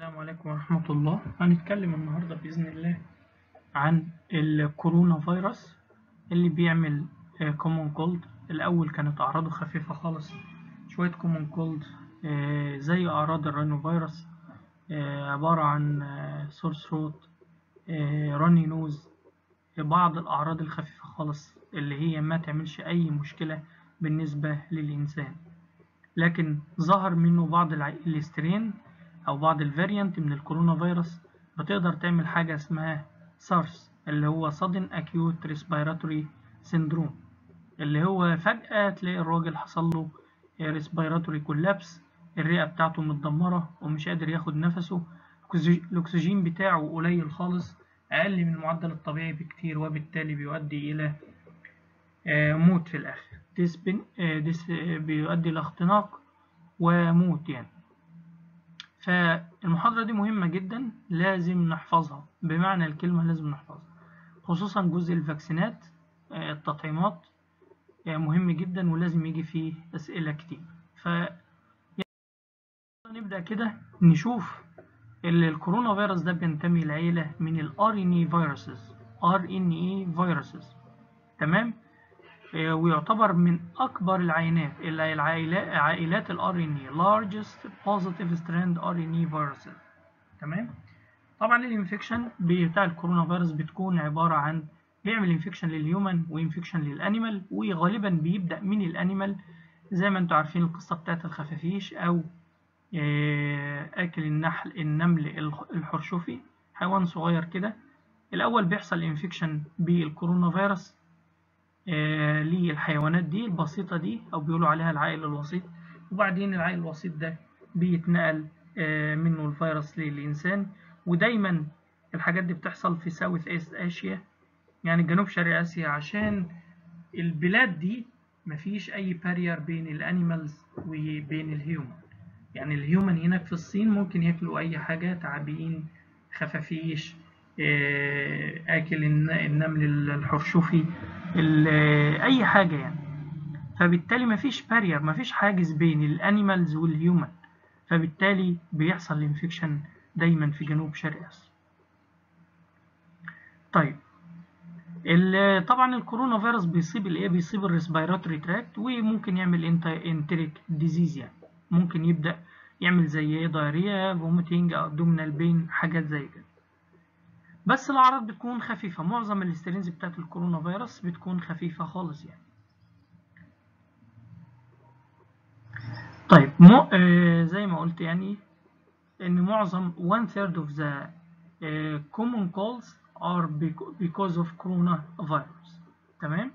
السلام عليكم ورحمة الله هنتكلم النهاردة بإذن الله عن الكورونا فيروس اللي بيعمل كومون كولد الأول كانت أعراضه خفيفة خالص شوية كومون كولد زي أعراض الرينو فيروس آه، عبارة عن سور ثروت راني نوز بعض الأعراض الخفيفة خالص اللي هي ما تعملش أي مشكلة بالنسبة للإنسان لكن ظهر منه بعض الاسترين أو بعض الفاريانت من الكورونا فيروس بتقدر تعمل حاجة اسمها سارس اللي هو sudden acute respiratory syndrome اللي هو فجأة تلاقي الراجل حصل له respiratory collapse الرئة بتاعته متدمرة ومش قادر ياخد نفسه الأكسجين بتاعه قليل خالص أقل من المعدل الطبيعي بكتير وبالتالي بيؤدي إلى موت في الآخر ديس بيؤدي إلى اختناق وموت يعني فالمحاضرة دي مهمة جدا لازم نحفظها بمعنى الكلمة لازم نحفظها خصوصا جزء الفاكسينات التطعيمات مهم جدا ولازم يجي فيه أسئلة كتير ف نبدأ كده نشوف الكورونا فيروس ده بينتمي لعيلة من ال RNA viruses RNA viruses تمام ويعتبر من أكبر العينات عائلات ال RNA largest positive strand RNA viruses تمام طبعا الانفكشن بتاع الكورونا فيروس بتكون عبارة عن بيعمل انفكشن للهيومن وانفكشن للانيمال وغالبا بيبدأ من الانيمال زي ما انتم عارفين القصة بتاعت الخفافيش او اكل النحل النمل الحرشفي حيوان صغير كده الاول بيحصل انفكشن بالكورونا فيروس للحيوانات دي البسيطة دي او بيقولوا عليها العائل الوسيط وبعدين العائل الوسيط ده بيتنقل منه الفيروس للإنسان ودايما الحاجات دي بتحصل في ساوث ايست اشيا يعني جنوب شرق اسيا عشان البلاد دي مفيش اي بارير بين الانيمالز وبين الهيومن يعني الهيومن هناك في الصين ممكن ياكلوا اي حاجة تعابين خفافيش اكل النمل الحرشفي اي حاجة يعني فبالتالي مفيش بارير مفيش حاجز بين الانيمالز والهيومن فبالتالي بيحصل الانفكشن دايما في جنوب شرق اسيا طيب طبعا الكورونا فيروس بيصيب الايه بيصيب الريسبيراتوري تراكت وممكن يعمل انتريك ديزيز يعني ممكن يبدا يعمل زي ايه دايريا فوميتنج ابدومينال بين حاجات زي كده بس الاعراض بتكون خفيفه معظم الاسترينز بتاعت الكورونا فيروس بتكون خفيفه خالص يعني طيب مو آه زي ما قلت يعني ان معظم one third of the uh, common colds are because of coronavirus تمام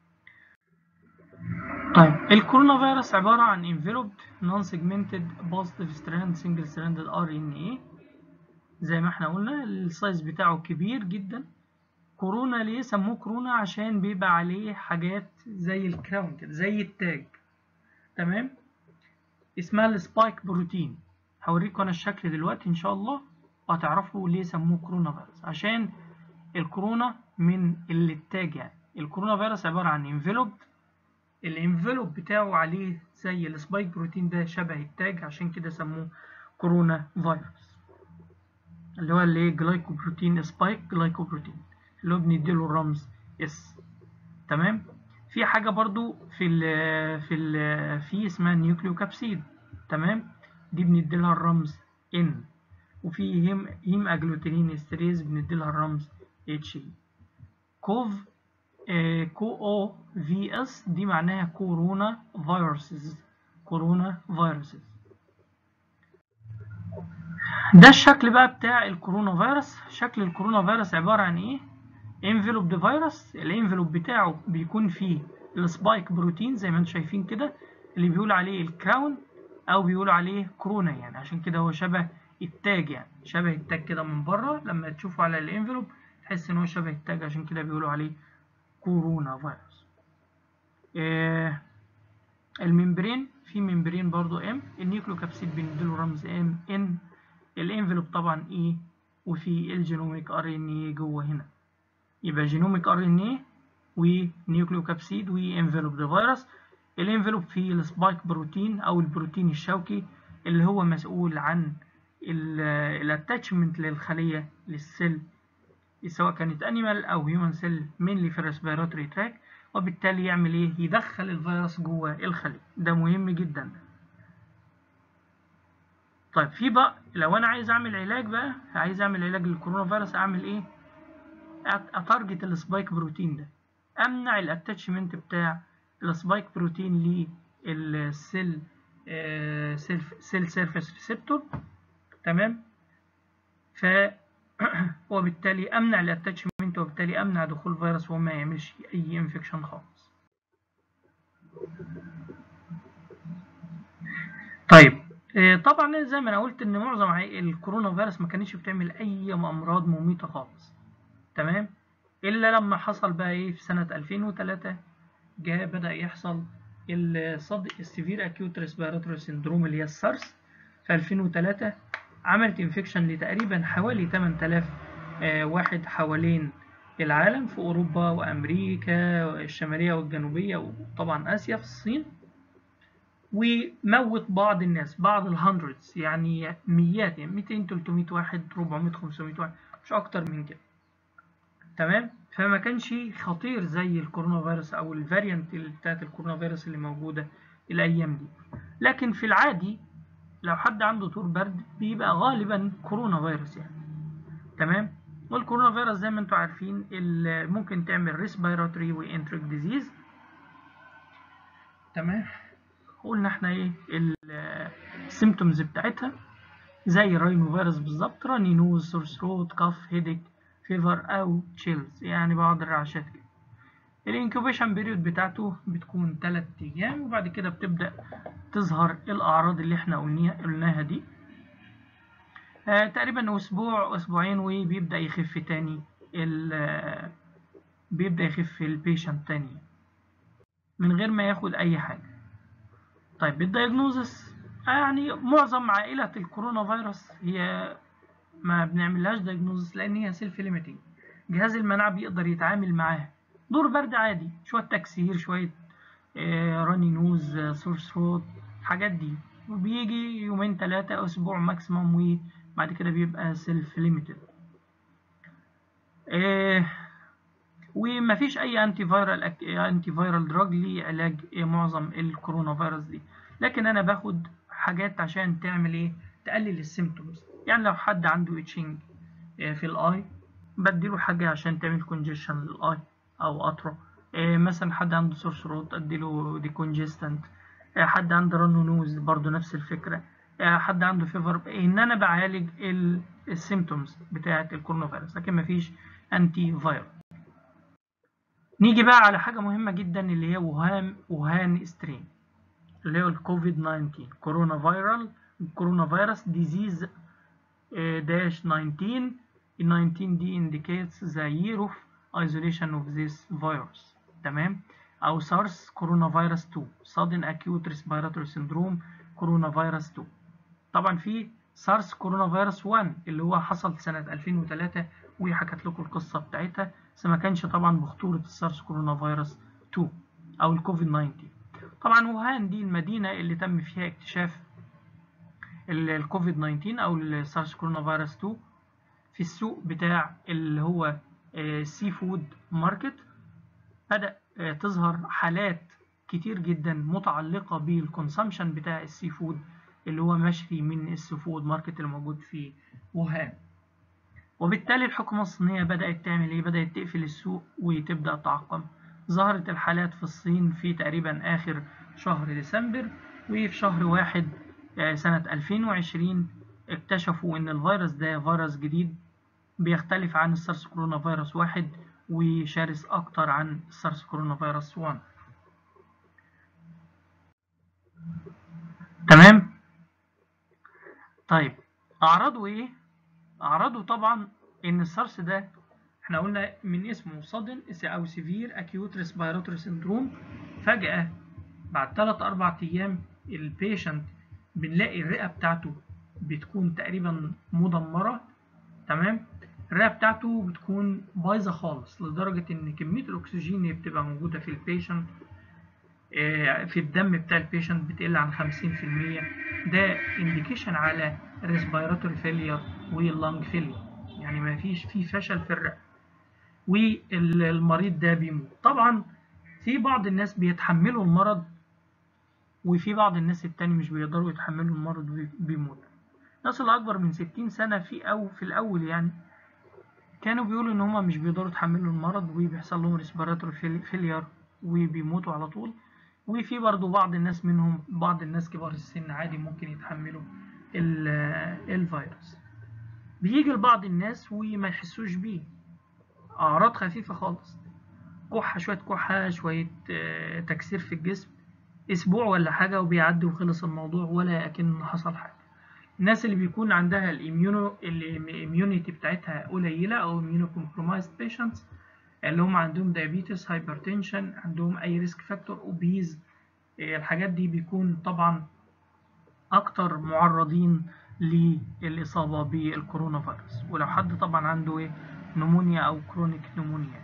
طيب الكورونا فيروس عبارة عن enveloped non-segmented positive strand single stranded RNA زي ما احنا قلنا السايز بتاعه كبير جدا كورونا ليه سموه كورونا عشان بيبقى عليه حاجات زي الكراون كده زي التاج تمام اسمها السبايك بروتين هوريكم انا الشكل دلوقتي ان شاء الله وهتعرفوا ليه سموه كورونا فيروس عشان الكورونا من اللي التاج يعني الكورونا فيروس عبارة عن انفلوب الانفلوب بتاعه عليه زي السبايك بروتين ده شبه التاج عشان كده سموه كورونا فيروس اللي هو اللي جلايكوبروتين سبايك جلايكوبروتين اللي هو بنديله الرمز اس تمام في حاجة برضو في ال في ال في اسمها نيوكليوكابسيد تمام دي بنديلها الرمز N وفي هيم هيم اجلوتينين استريز بنديلها الرمز H كوف آه كو او في اس دي معناها كورونا فيروسز كورونا فيروسز ده الشكل بقى بتاع الكورونا فيروس شكل الكورونا فيروس عبارة عن ايه انفلوب دي فيروس الانفلوب بتاعه بيكون فيه السبايك بروتين زي ما انتم شايفين كده اللي بيقولوا عليه الكراون او بيقولوا عليه كورونا يعني عشان كده هو شبه التاج يعني شبه التاج كده من بره لما تشوفه على الانفلوب تحس ان هو شبه التاج عشان كده بيقولوا عليه كورونا فيروس آه الممبرين في ممبرين برضو ام النيوكليوكابسيد بنديله رمز ام ان الانفلوب طبعا اي وفي الجينوميك ار ان اي جوه هنا يبقى جينوميك ار ان اي ونيوكليوكابسيد وانفلوب ده فيروس الانفلوب فيه السبايك بروتين او البروتين الشوكي اللي هو مسؤول عن الاتاتشمنت للخليه للسيل سواء كانت انيمال او هيومن سيل مينلي في الريسبيراتوري تراك وبالتالي يعمل ايه يدخل الفيروس جوه الخليه ده مهم جدا طيب في بقى لو انا عايز اعمل علاج بقى عايز اعمل علاج للكورونا فيروس اعمل ايه اتارجت السبايك بروتين ده امنع الاتاتشمنت بتاع السبايك بروتين للسيل سيل سيرفيس ريسبتور تمام ف وبالتالي امنع الاتاتشمنت وبالتالي امنع دخول الفيروس وما يعملش اي انفكشن خالص طيب طبعا زي ما انا قلت ان معظم الكورونا فيروس ما كانتش بتعمل اي امراض مميته خالص تمام الا لما حصل بقى ايه في سنه 2003 جاء بدا يحصل الصد السيفير اكيوت ريسبيراتوري سيندروم اللي هي السارس في 2003 عملت انفكشن لتقريبا حوالي 8000 واحد حوالين العالم في اوروبا وامريكا الشماليه والجنوبيه وطبعا اسيا في الصين وموت بعض الناس بعض الهندردز يعني ميات يعني 200 300 واحد 400 500 واحد مش اكتر من كده تمام فما كانش خطير زي الكورونا فيروس او الفاريانت بتاعت الكورونا فيروس اللي موجوده الايام دي لكن في العادي لو حد عنده طور برد بيبقى غالبا كورونا فيروس يعني تمام والكورونا فيروس زي ما انتم عارفين ممكن تعمل ريسبيراتوري وانتريك ديزيز تمام قلنا احنا ايه السيمتومز بتاعتها زي الراينو فيروس بالظبط راني نوز سور ثروت كاف هيدك فيفر او تشيلز يعني بعض الرعشات كده الانكوبيشن بيريود بتاعته بتكون 3 ايام وبعد كده بتبدا تظهر الاعراض اللي احنا قلناها دي آه تقريبا اسبوع اسبوعين وبيبدا يخف تاني بيبدا يخف البيشنت تاني من غير ما ياخد اي حاجه طيب الدايجنوزس يعني معظم عائله الكورونا فيروس هي ما بنعملهاش دايجنوزس لان هي سيلف ليميتنج جهاز المناعه بيقدر يتعامل معاها دور برد عادي شويه تكسير شويه آه راني نوز آه سور ثروت الحاجات دي وبيجي يومين ثلاثه اسبوع ماكسيموم وبعد كده بيبقى سيلف ليميتد آه ومفيش اي انتي فيرال انتي فيرال دراج لعلاج معظم الكورونا فيروس دي لكن انا باخد حاجات عشان تعمل ايه تقلل السيمتومز يعني لو حد عنده اتشنج في الاي بديله حاجه عشان تعمل كونجيشن للاي او اطرى مثلا حد عنده سور ثروت اديله ديكونجستنت حد عنده رانو نوز برضو نفس الفكره حد عنده فيفر ان انا بعالج السيمتومز بتاعه الكورونا فيروس لكن مفيش انتي فيرال نيجي بقى على حاجة مهمة جدا اللي هي وهان وهان سترين اللي هو الكوفيد 19 كورونا فيرال كورونا فيروس ديزيز داش 19 ال 19 دي indicates the year of isolation of this virus تمام أو SARS كورونا فيروس 2 sudden acute respiratory syndrome كورونا فيروس 2 طبعا في سارس كورونا فيروس 1 اللي هو حصل سنة 2003 وحكت لكم القصة بتاعتها بس ما كانش طبعا بخطورة السارس كورونا فيروس 2 أو الكوفيد 19 طبعا ووهان دي المدينة اللي تم فيها اكتشاف الكوفيد 19 أو السارس كورونا فيروس 2 في السوق بتاع اللي هو سي فود ماركت بدأ تظهر حالات كتير جدا متعلقة بالكونسامشن بتاع السي فود اللي هو مشري من السي فود ماركت الموجود في ووهان وبالتالي الحكومة الصينية بدأت تعمل ايه؟ بدأت تقفل السوق وتبدأ تعقم ظهرت الحالات في الصين في تقريبا آخر شهر ديسمبر وفي شهر واحد سنة 2020 اكتشفوا ان الفيروس ده فيروس جديد بيختلف عن السارس كورونا فيروس واحد وشرس اكتر عن السارس كورونا فيروس 1 تمام طيب اعراضه ايه اعراضه طبعا ان السارس ده احنا قلنا من اسمه صدن او سيفير اكيوت ريسبيراتوري سندروم فجأة بعد 3 4 ايام البيشنت بنلاقي الرئة بتاعته بتكون تقريبا مدمرة تمام الرئة بتاعته بتكون بايظة خالص لدرجة ان كمية الاكسجين اللي بتبقى موجودة في البيشنت في الدم بتاع البيشنت بتقل عن 50% ده انديكيشن على الريسبيراتوري فيلير واللنج فيلير يعني ما فيش في فشل في الرئه والمريض ده بيموت طبعا في بعض الناس بيتحملوا المرض وفي بعض الناس التاني مش بيقدروا يتحملوا المرض وبيموتوا الناس اللي اكبر من 60 سنه في او في الاول يعني كانوا بيقولوا ان هم مش بيقدروا يتحملوا المرض وبيحصل لهم ريسبيراتوري فيلير وبيموتوا على طول وفي برضو بعض الناس منهم بعض الناس كبار السن عادي ممكن يتحملوا الفيروس بيجي لبعض الناس وما يحسوش بيه اعراض خفيفه خالص كحه شويه كحه شويه تكسير في الجسم اسبوع ولا حاجه وبيعدي وخلص الموضوع ولا اكن حصل حاجه الناس اللي بيكون عندها الاميونو الاميونيتي بتاعتها قليله او اميونو كومبرومايزد بيشنتس اللي هم عندهم دايابيتس هايبرتنشن عندهم اي ريسك فاكتور اوبيز الحاجات دي بيكون طبعا اكتر معرضين للاصابه بالكورونا فيروس ولو حد طبعا عنده ايه نمونيا او كرونيك نمونيا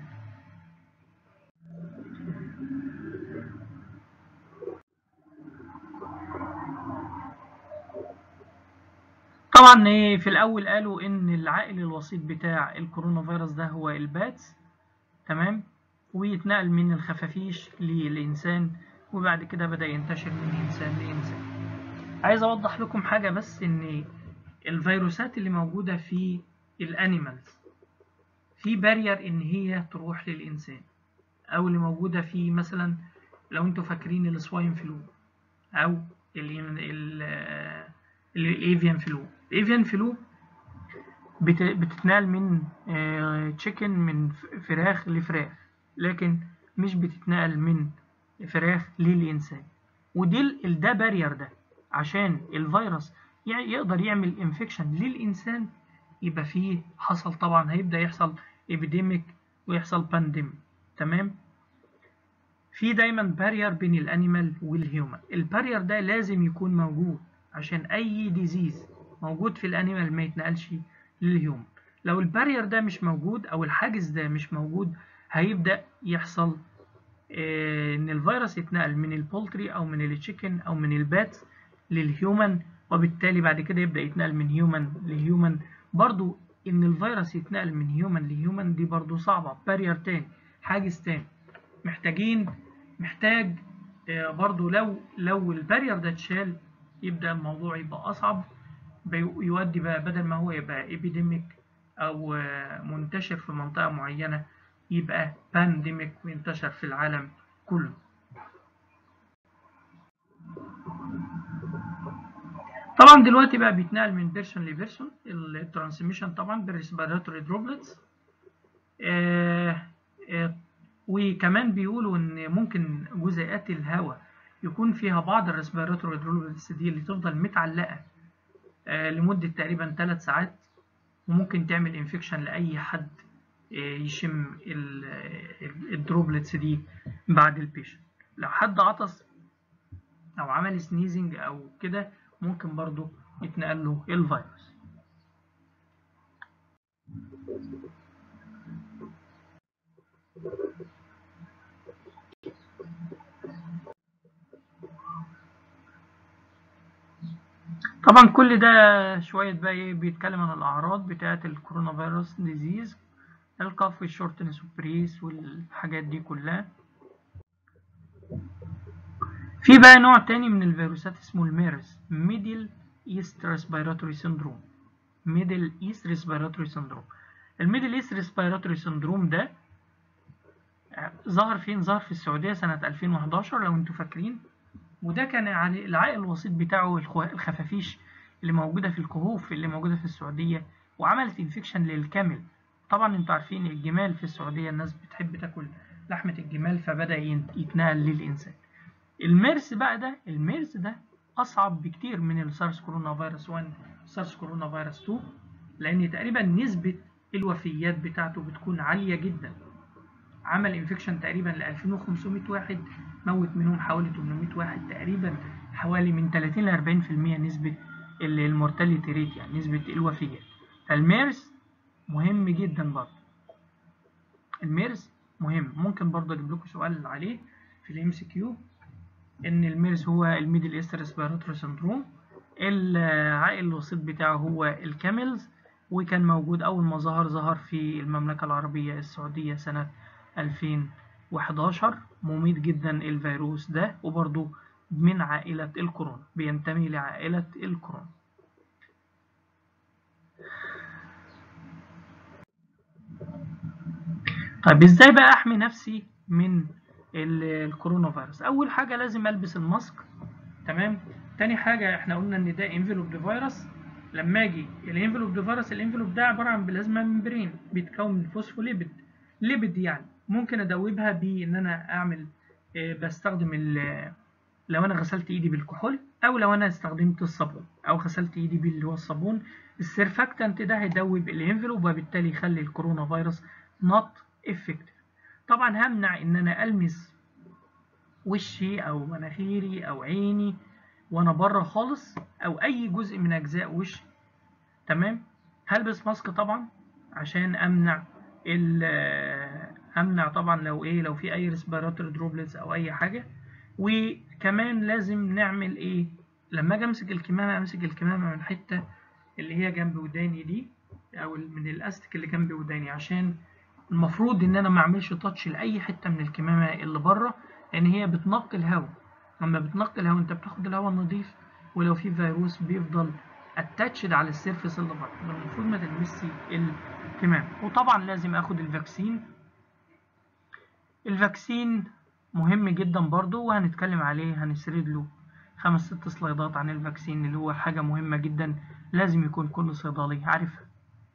طبعا في الاول قالوا ان العائل الوسيط بتاع الكورونا فيروس ده هو الباتس تمام ويتنقل من الخفافيش للإنسان وبعد كده بدأ ينتشر من إنسان لإنسان عايز أوضح لكم حاجة بس إن الفيروسات اللي موجودة في الأنيمالز في بارير إن هي تروح للإنسان أو اللي موجودة في مثلا لو أنتوا فاكرين السواين فلو أو الإيفيان فلو الإيفيان فلو بتتنقل من تشيكن من فراخ لفراخ لكن مش بتتنقل من فراخ للإنسان ودي ده بارير ده عشان الفيروس يقدر يعمل انفكشن للإنسان يبقى فيه حصل طبعا هيبدأ يحصل ابيديميك ويحصل بانديميك تمام في دايما بارير بين الانيمال والهيومن البارير ده لازم يكون موجود عشان اي ديزيز موجود في الانيمال ما يتنقلش للهيومن لو البارير ده مش موجود او الحاجز ده مش موجود هيبدأ يحصل ان الفيروس يتنقل من البولتري او من التشيكن او من البات للهيومن وبالتالي بعد كده يبدأ يتنقل من هيومن لهيومن برضو ان الفيروس يتنقل من هيومن لهيومن دي برضو صعبة بارير تاني حاجز تاني محتاجين محتاج برضو لو لو البارير ده اتشال يبدأ الموضوع يبقى أصعب يودي بقى بدل ما هو يبقى ايبيديميك أو منتشر في منطقة معينة يبقى بانديميك وينتشر في العالم كله طبعا دلوقتي بقى بيتنقل من بيرسون لبيرسون الترانسميشن طبعا بالريسبيراتوري دروبلتس آه آه وكمان بيقولوا ان ممكن جزيئات الهواء يكون فيها بعض الريسبيراتوري دروبلتس دي اللي تفضل متعلقه آه لمده تقريبا 3 ساعات وممكن تعمل انفكشن لاي حد يشم الدروبلتس دي بعد البيشن لو حد عطس او عمل سنيزنج او كده ممكن برضو يتنقل له الفيروس طبعا كل ده شوية بقى ايه بيتكلم عن الأعراض بتاعة الكورونا فيروس ديزيز الكف والشورتنس والبريس والحاجات دي كلها في بقى نوع تاني من الفيروسات اسمه الميرس ميدل ايست ريسبيراتوري سيندروم ميدل ايست ريسبيراتوري سيندروم الميدل ايست ريسبيراتوري سيندروم ده ظهر فين ظهر في السعودية سنة 2011 لو انتوا فاكرين وده كان العائل الوسيط بتاعه الخفافيش اللي موجودة في الكهوف اللي موجودة في السعودية وعملت انفكشن للكامل طبعا انتوا عارفين الجمال في السعودية الناس بتحب تاكل لحمة الجمال فبدأ يتنقل للإنسان الميرس بقى ده الميرس ده أصعب بكتير من السارس كورونا فيروس 1 سارس كورونا فيروس 2 لأن تقريبا نسبة الوفيات بتاعته بتكون عالية جدا عمل انفكشن تقريبا ل 2500 واحد موت منهم حوالي 800 واحد تقريبا حوالي من 30 ل 40% نسبة المورتاليتي ريت يعني نسبة الوفيات فالميرس مهم جدا برضه الميرس مهم ممكن برضه اجيب لكم سؤال عليه في الام سي كيو ان الميرس هو الميدل ايست ريسبيراتوري سندروم العائل الوسيط بتاعه هو الكاملز وكان موجود أول ما ظهر ظهر في المملكة العربية السعودية سنة 2011 مميت جدا الفيروس ده وبرضه من عائلة الكورونا بينتمي لعائلة الكورونا طيب ازاي بقى احمي نفسي من الكورونا فيروس اول حاجه لازم البس الماسك تمام تاني حاجه احنا قلنا ان ده انفلوب فيروس لما اجي الانفلوب فيروس الانفلوب ده عباره عن بلازما ممبرين بيتكون من فوسفوليبيد ليبيد يعني ممكن ادوبها بان انا اعمل بستخدم لو انا غسلت ايدي بالكحول او لو انا استخدمت الصابون او غسلت ايدي باللي هو الصابون السيرفاكتنت ده هيدوب الانفلوب وبالتالي يخلي الكورونا فيروس نوت افكتيف طبعا همنع ان انا المس وشي او مناخيري او عيني وانا بره خالص او اي جزء من اجزاء وشي تمام هلبس ماسك طبعا عشان امنع امنع طبعا لو ايه لو في اي ريسبيراتوري دروبلتس او اي حاجه وكمان لازم نعمل ايه لما اجي امسك الكمامه امسك الكمامه من الحته اللي هي جنب وداني دي او من الاستك اللي جنب وداني عشان المفروض ان انا ما اعملش تاتش لاي حته من الكمامه اللي بره لان هي بتنقي الهواء لما بتنقي الهواء انت بتاخد الهواء النظيف ولو في فيروس بيفضل اتاتشد على السيرفيس اللي بره المفروض ما تلمسي الكمامه وطبعا لازم اخد الفاكسين الفاكسين مهم جدا برضو وهنتكلم عليه هنسرد له خمس ست سلايدات عن الفاكسين اللي هو حاجه مهمه جدا لازم يكون كل صيدلي عارفها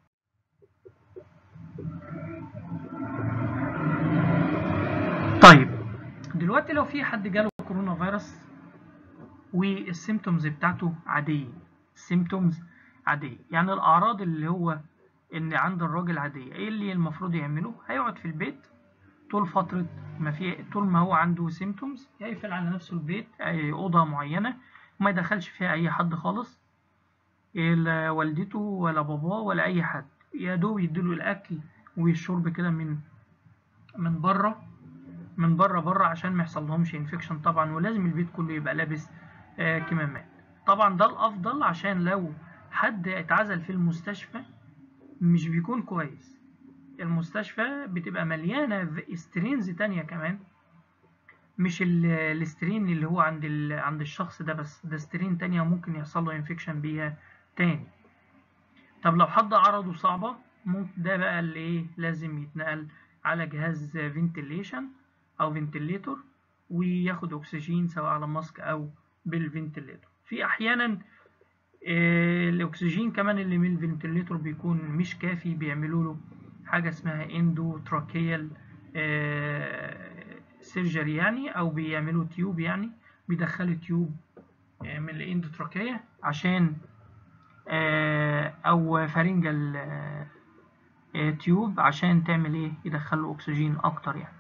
طيب دلوقتي لو في حد جاله كورونا فيروس والسيمتومز بتاعته عادية السيمتومز عادية يعني الأعراض اللي هو إن عند الراجل عادية إيه اللي المفروض يعمله هيقعد في البيت طول فترة ما في طول ما هو عنده سيمتومز يقفل على نفسه البيت أي أوضة معينة وما يدخلش فيها أي حد خالص لا والدته ولا باباه ولا أي حد يا دوب يديله الأكل والشرب كده من من بره من بره بره عشان ما يحصلهمش انفكشن طبعا ولازم البيت كله يبقى لابس آه كمامات طبعا ده الافضل عشان لو حد اتعزل في المستشفى مش بيكون كويس المستشفى بتبقى مليانه سترينز تانية كمان مش السترين اللي هو عند عند الشخص ده بس ده سترين تانية ممكن يحصل له انفكشن بيها تاني طب لو حد عرضه صعبه ممكن ده بقى اللي ايه لازم يتنقل على جهاز فنتليشن او فنتليتور وياخد اكسجين سواء على ماسك او بالفنتليتور في احيانا الاكسجين كمان اللي من الفنتليتور بيكون مش كافي بيعملوا له حاجه اسمها اندو تراكيال سيرجري يعني او بيعملوا تيوب يعني بيدخلوا تيوب من الاندوتراكيه عشان او فارنجال تيوب عشان تعمل ايه يدخله اكسجين اكتر يعني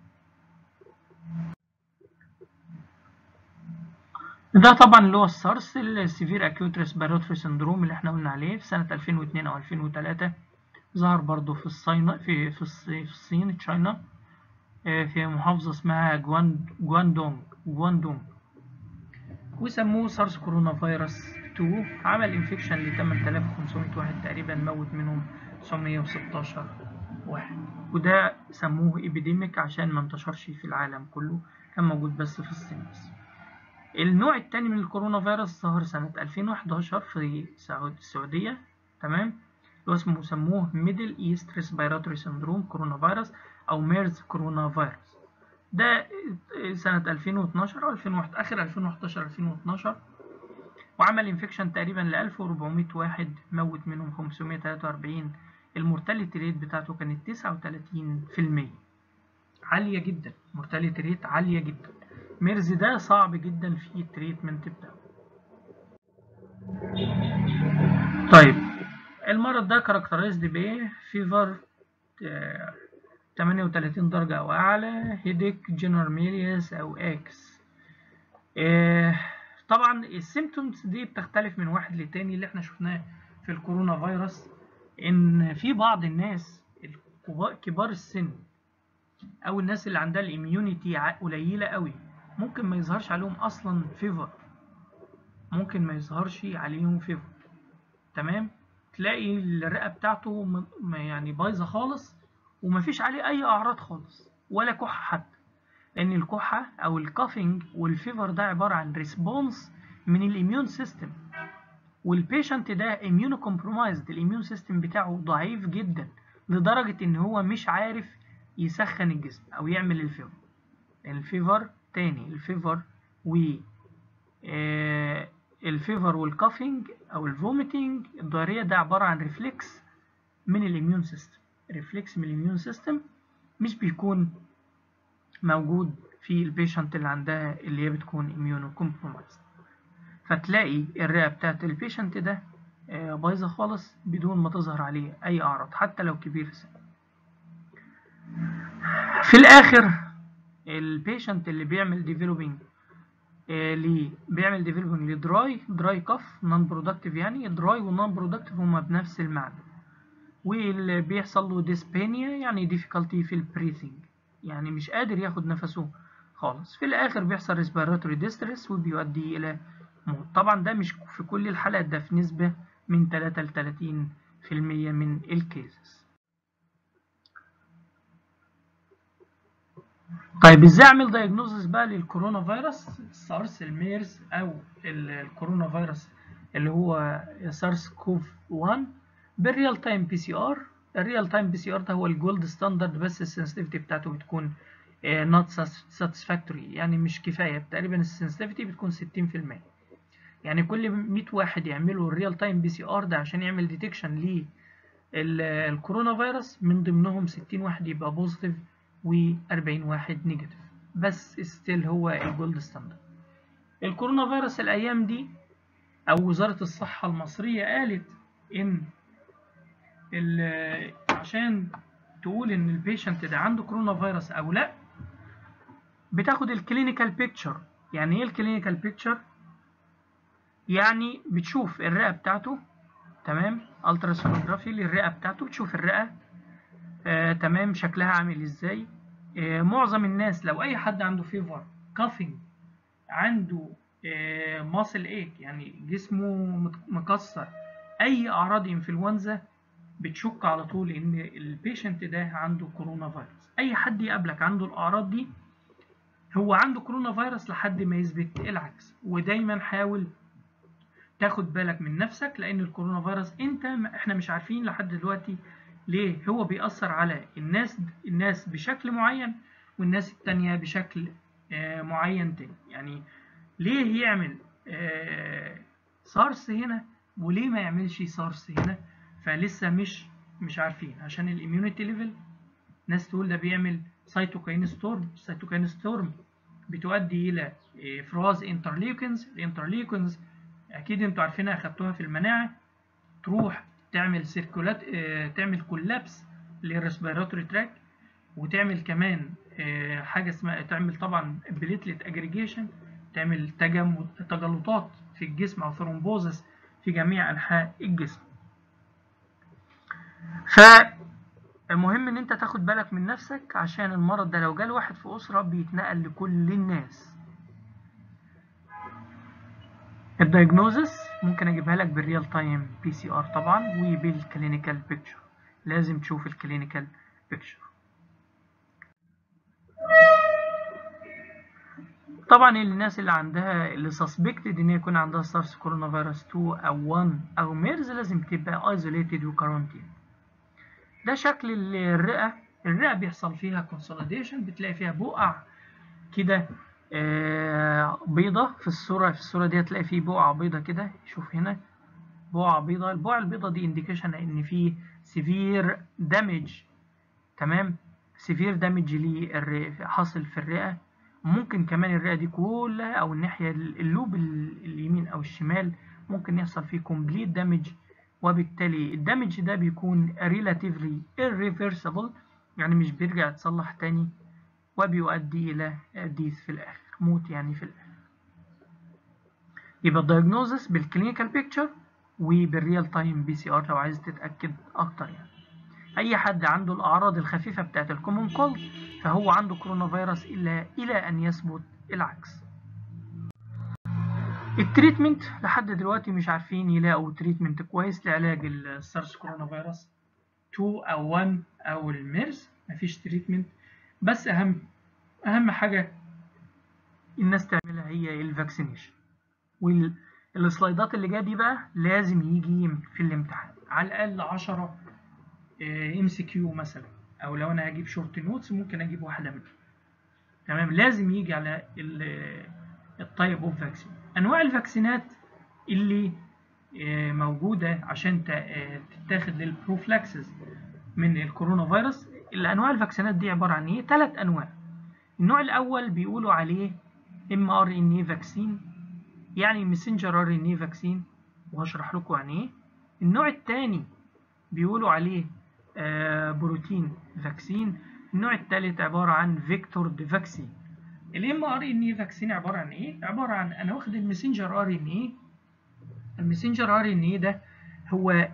ده طبعا اللي هو السارس السيفير اكيوت ريسبيراتوري سندروم اللي احنا قلنا عليه في سنة 2002 او 2003 ظهر برضو في الصين في في في الصين تشاينا في محافظة اسمها جواند جواندونج جواندونج وسموه سارس كورونا فيروس 2 عمل انفكشن ل 8500 واحد تقريبا موت منهم 916 واحد وده سموه ايبيديميك عشان ما انتشرش في العالم كله كان موجود بس في الصين بس النوع التاني من الكورونا فيروس ظهر سنة 2011 في السعودية تمام اللي هو اسمه سموه ميدل ايست ريسبيراتوري سندروم كورونا فيروس او ميرز كورونا فيروس ده سنة 2012 او 2001 اخر 2011 2012 وعمل انفكشن تقريبا ل 1400 واحد موت منهم 543 المورتاليتي ريت بتاعته كانت 39% عالية جدا مورتاليتي ريت عالية جدا ميرز ده صعب جدا في التريتمنت بتاعه طيب المرض ده كاركترايزد بايه فيفر 38 درجة او اعلى هيديك جنرال ميلياس او اكس طبعا السيمتومز دي بتختلف من واحد لتاني اللي احنا شفناه في الكورونا فيروس ان في بعض الناس كبار السن او الناس اللي عندها الاميونيتي قليله قوي ممكن ما يظهرش عليهم اصلا فيفر ممكن ما يظهرش عليهم فيفر تمام تلاقي الرئة بتاعته م- يعني بايظة خالص ومفيش عليه أي أعراض خالص ولا كحة حتى لأن الكحة أو الكافينج والفيفر ده عبارة عن ريسبونس من الإميون سيستم والبيشنت ده اميونو كومبرومايزد الاميون سيستم بتاعه ضعيف جدا لدرجة إن هو مش عارف يسخن الجسم أو يعمل الفيفر الفيفر تاني الفيفر و آه، الفيفر والكافينج او الفوميتنج الضرية ده عبارة عن ريفلكس من الاميون سيستم ريفلكس من الاميون سيستم مش بيكون موجود في البيشنت اللي عندها اللي هي بتكون اميونو كومبرومايز فتلاقي الرئة بتاعت البيشنت ده آه، بايظة خالص بدون ما تظهر عليه أي أعراض حتى لو كبير في السن في الآخر البيشنت اللي بيعمل ديفلوبينج ليه بيعمل ديفلوبينج لدراي دراي كف نون برودكتيف يعني دراي ونون برودكتيف هما بنفس المعنى واللي بيحصل له ديسبينيا يعني difficulty في البريثنج يعني مش قادر ياخد نفسه خالص في الاخر بيحصل respiratory distress وبيؤدي الى موت طبعا ده مش في كل الحالات ده في نسبة من 3 ل 30 في المية من الكيسز طيب ازاي اعمل دايجنوزس بقى للكورونا فيروس سارس الميرز او ال- الكورونا فيروس اللي هو سارس كوف 1 بالريال تايم بي سي ار الريال تايم بي سي ار ده هو الجولد ستاندرد بس السنسيتيفيتي بتاعته بتكون نوت ساتسفاكتوري يعني مش كفايه تقريبا السنسيتيفيتي بتكون 60% يعني كل 100 واحد يعملوا الريال تايم بي سي ار ده عشان يعمل ديتكشن للكورونا فيروس من ضمنهم 60 واحد يبقى بوزيتيف و40 واحد نيجاتيف بس ستيل هو الجولد ستاندرد الكورونا فيروس الايام دي او وزارة الصحة المصرية قالت ان ال- عشان تقول ان البيشنت ده عنده كورونا فيروس او لا بتاخد الكلينيكال بيكتشر يعني ايه الكلينيكال بيكتشر يعني بتشوف الرئة بتاعته تمام التراسونوجرافي للرئة بتاعته بتشوف الرئة آه، تمام شكلها عامل ازاي آه، معظم الناس لو اي حد عنده فيفر كافينج عنده ماسل ايك يعني جسمه مت- مكسر اي اعراض انفلونزا بتشك على طول ان البيشنت ده عنده كورونا فيروس اي حد يقابلك عنده الاعراض دي هو عنده كورونا فيروس لحد ما يثبت العكس ودايما حاول تاخد بالك من نفسك لان الكورونا فيروس انت احنا مش عارفين لحد دلوقتي ليه هو بيأثر على الناس الناس بشكل معين والناس التانية بشكل آه، معين تاني يعني ليه يعمل آه، سارس هنا وليه ما يعملش سارس هنا فلسه مش مش عارفين عشان الاميونيتي ليفل ناس تقول ده بيعمل سيتوكاين ستورم سيتوكاين ستورم بتؤدي الى آه، افراز انترليوكنز الانترليوكنز اكيد انتوا عارفينها اخدتوها في المناعه تروح تعمل سيركولات آه، تعمل كولابس للريسبيراتوري تراك وتعمل كمان آه، حاجه اسمها تعمل طبعا بليتلت اجريجيشن تعمل تجمد تجلطات في الجسم او ثرومبوزس في جميع انحاء الجسم فالمهم ان انت تاخد بالك من نفسك عشان المرض ده لو جال واحد في اسره بيتنقل لكل الناس الدايجنوزس ممكن اجيبها لك بالريال تايم بي سي ار طبعا وبالكلينيكال بيكتشر لازم تشوف الكلينيكال بيكتشر طبعا الناس اللي عندها اللي سسبكتد ان يكون عندها سارس كورونا فيروس 2 او 1 او ميرز لازم تبقى ايزوليتد وكارانتين ده شكل الرئه الرئه بيحصل فيها كونسوليديشن بتلاقي فيها بقع كده آه، بيضة في الصورة في الصورة دي هتلاقي فيه بقعة بيضة كده شوف هنا بقعة بيضة البقعة البيضة دي انديكيشن ان في سيفير دامج تمام سيفير دامج حاصل في الرئة ممكن كمان الرئة دي كلها او الناحية اللوب ال- اليمين او الشمال ممكن يحصل فيه كومبليت دامج وبالتالي الدامج ده بيكون relatively irreversible يعني مش بيرجع يتصلح تاني وبيؤدي إلى ديث في الآخر موت يعني في الآخر يبقى الدايجنوزس بالكلينيكال بيكتشر وبالريال تايم بي سي ار لو عايز تتأكد أكتر يعني أي حد عنده الأعراض الخفيفة بتاعت الكومون كولد فهو عنده كورونا فيروس إلا إلى أن يثبت العكس التريتمنت لحد دلوقتي مش عارفين يلاقوا تريتمنت كويس لعلاج السارس كورونا فيروس 2 او 1 او الميرس مفيش تريتمنت بس اهم اهم حاجه الناس تعملها هي الفاكسينيشن والسلايدات اللي جايه دي بقى لازم يجي في الامتحان على الاقل 10 ام سي كيو مثلا او لو انا هجيب شورت نوتس ممكن اجيب واحده منهم تمام لازم يجي على التايب اوف فاكسين انواع الفاكسينات اللي موجوده عشان تتاخد للبروفلاكسس من الكورونا فيروس الانواع الفاكسينات دي عباره عن ايه ثلاث انواع النوع الاول بيقولوا عليه ام ار ان اي فاكسين يعني ميسنجر ار ان اي فاكسين وهشرح لكم يعني ايه النوع الثاني بيقولوا عليه آه بروتين فاكسين النوع الثالث عباره عن فيكتور دي فاكسين الام ار ان اي فاكسين عباره عن ايه عباره عن انا واخد الميسنجر ار ان اي الميسنجر ار ان اي ده هو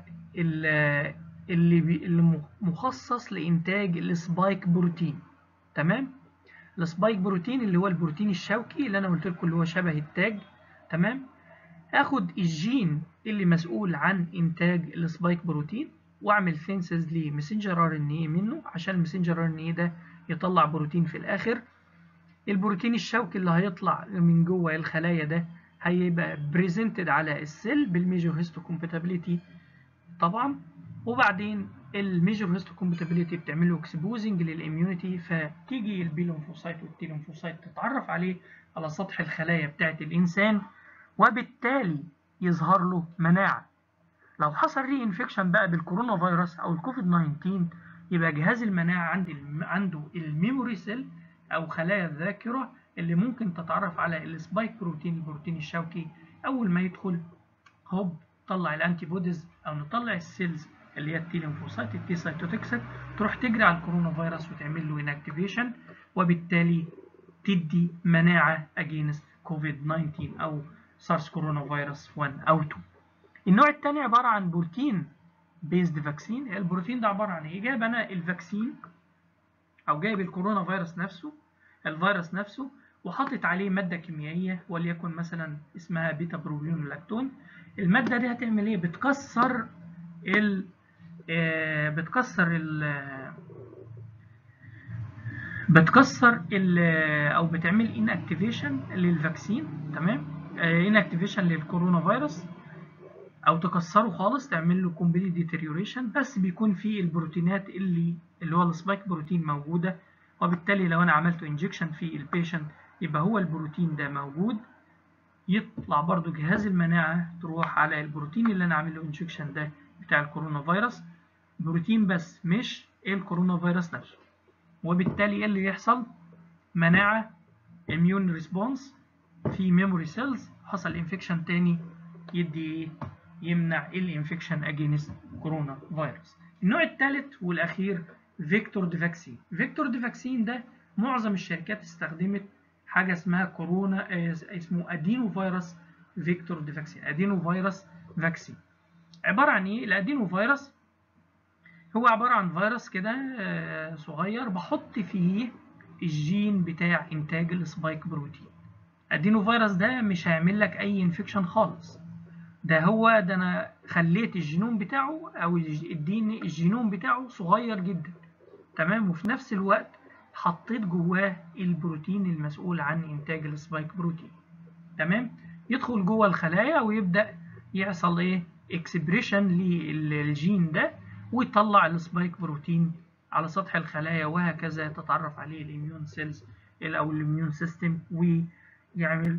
اللي بي اللي مخصص لانتاج السبايك بروتين تمام السبايك بروتين اللي هو البروتين الشوكي اللي انا قلت لكم اللي هو شبه التاج تمام اخد الجين اللي مسؤول عن انتاج السبايك بروتين واعمل سينسز لمسنجر ار ان اي منه عشان المسنجر ار ان اي ده يطلع بروتين في الاخر البروتين الشوكي اللي هيطلع من جوه الخلايا ده هيبقى بريزنتد على السيل بالميجور هيستوكومباتيبيليتي طبعا وبعدين الميجور هيستوكومباتيبيليتي بتعمل له اكسبوزنج للاميونيتي فتيجي البي ليمفوسايت والتي ليمفوسايت تتعرف عليه على سطح الخلايا بتاعه الانسان وبالتالي يظهر له مناعه لو حصل ري انفكشن بقى بالكورونا فيروس او الكوفيد 19 يبقى جهاز المناعه عند عنده الميموري سيل او خلايا الذاكره اللي ممكن تتعرف على السبايك بروتين البروتين الشوكي اول ما يدخل هوب طلع الانتي بوديز او نطلع السيلز اللي هي التي ليمفوسايت التي سايتوتكسيك تروح تجري على الكورونا فيروس وتعمل له انكتيفيشن وبالتالي تدي مناعه اجينست كوفيد 19 او سارس كورونا فيروس 1 او 2 النوع الثاني عباره عن بروتين بيزد فاكسين البروتين ده عباره عن ايه جايب انا الفاكسين او جايب الكورونا فيروس نفسه الفيروس نفسه وحاطط عليه ماده كيميائيه وليكن مثلا اسمها بيتا بروبيون لاكتون الماده دي هتعمل ايه بتكسر ال آه بتكسر ال بتكسر ال او بتعمل ان اكتيفيشن للفاكسين تمام ان اكتيفيشن للكورونا فيروس او تكسره خالص تعمل له كومبليت ديتيريوريشن بس بيكون فيه البروتينات اللي اللي هو السبايك بروتين موجوده وبالتالي لو انا عملت انجكشن في البيشنت يبقى هو البروتين ده موجود يطلع برضو جهاز المناعه تروح على البروتين اللي انا عامل له انجكشن ده بتاع الكورونا فيروس بروتين بس مش الكورونا فيروس نفسه وبالتالي ايه اللي يحصل مناعه اميون ريسبونس في ميموري سيلز حصل انفكشن تاني يدي يمنع الانفكشن اجينست كورونا فيروس النوع الثالث والاخير فيكتور دي فاكسين فيكتور دي فاكسين ده معظم الشركات استخدمت حاجه اسمها كورونا اسمه ادينو فيروس فيكتور دي فاكسين ادينو فيروس فاكسين عباره عن ايه الادينو فيروس هو عباره عن فيروس كده صغير بحط فيه الجين بتاع انتاج السبايك بروتين ادينو فيروس ده مش هيعمل لك اي انفكشن خالص ده هو ده انا خليت الجينوم بتاعه او اديني الجينوم بتاعه صغير جدا تمام وفي نفس الوقت حطيت جواه البروتين المسؤول عن انتاج السبايك بروتين تمام يدخل جوه الخلايا ويبدا يحصل ايه اكسبريشن للجين ده ويطلع السبايك بروتين على سطح الخلايا وهكذا تتعرف عليه الاميون سيلز او الاميون سيستم ويعمل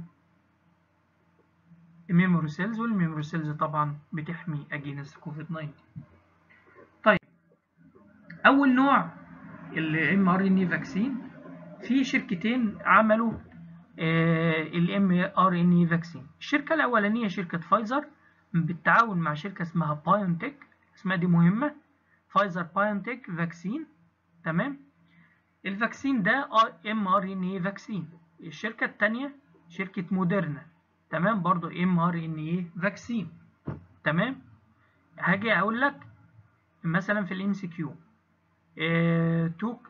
الميموري سيلز والميموري سيلز طبعا بتحمي اجينست كوفيد 19 طيب اول نوع الام ار ان اي فاكسين في شركتين عملوا الام ار ان اي فاكسين الشركه الاولانيه شركه فايزر بالتعاون مع شركه اسمها بايونتك اسمها دي مهمه فايزر بايونتك فاكسين تمام الفاكسين ده ام ار ان اي فاكسين الشركه الثانيه شركه موديرنا تمام برضو ام ار ان اي فاكسين تمام هاجي اقول لك مثلا في الام سي كيو توك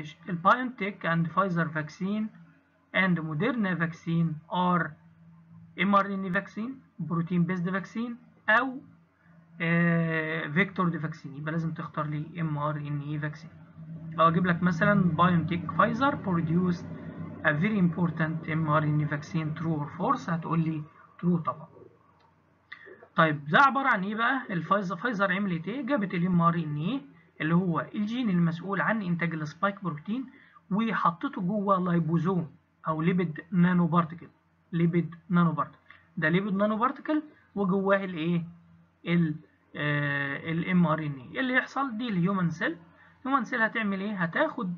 البايونتك اند فايزر فاكسين and Moderna vaccine are ام ار ان فاكسين بروتين بيزد فاكسين او فيكتور دي فاكسين يبقى لازم تختار لي ام ار ان اي فاكسين لو اجيب لك مثلا بايونتيك فايزر produced a very important mRNA vaccine true or false هتقول لي true طبعا طيب ده عبارة عن ايه بقى الفايزر فايزر عملت ايه جابت الام ار ان ايه اللي هو الجين المسؤول عن انتاج السبايك بروتين وحطته جوه لايبوزوم او ليبيد نانو بارتكل ليبيد نانو بارتكل ده ليبيد نانو بارتكل وجواه الايه الام ار ان ايه اللي يحصل دي الهيومن سيل الهيومن سيل هتعمل ايه هتاخد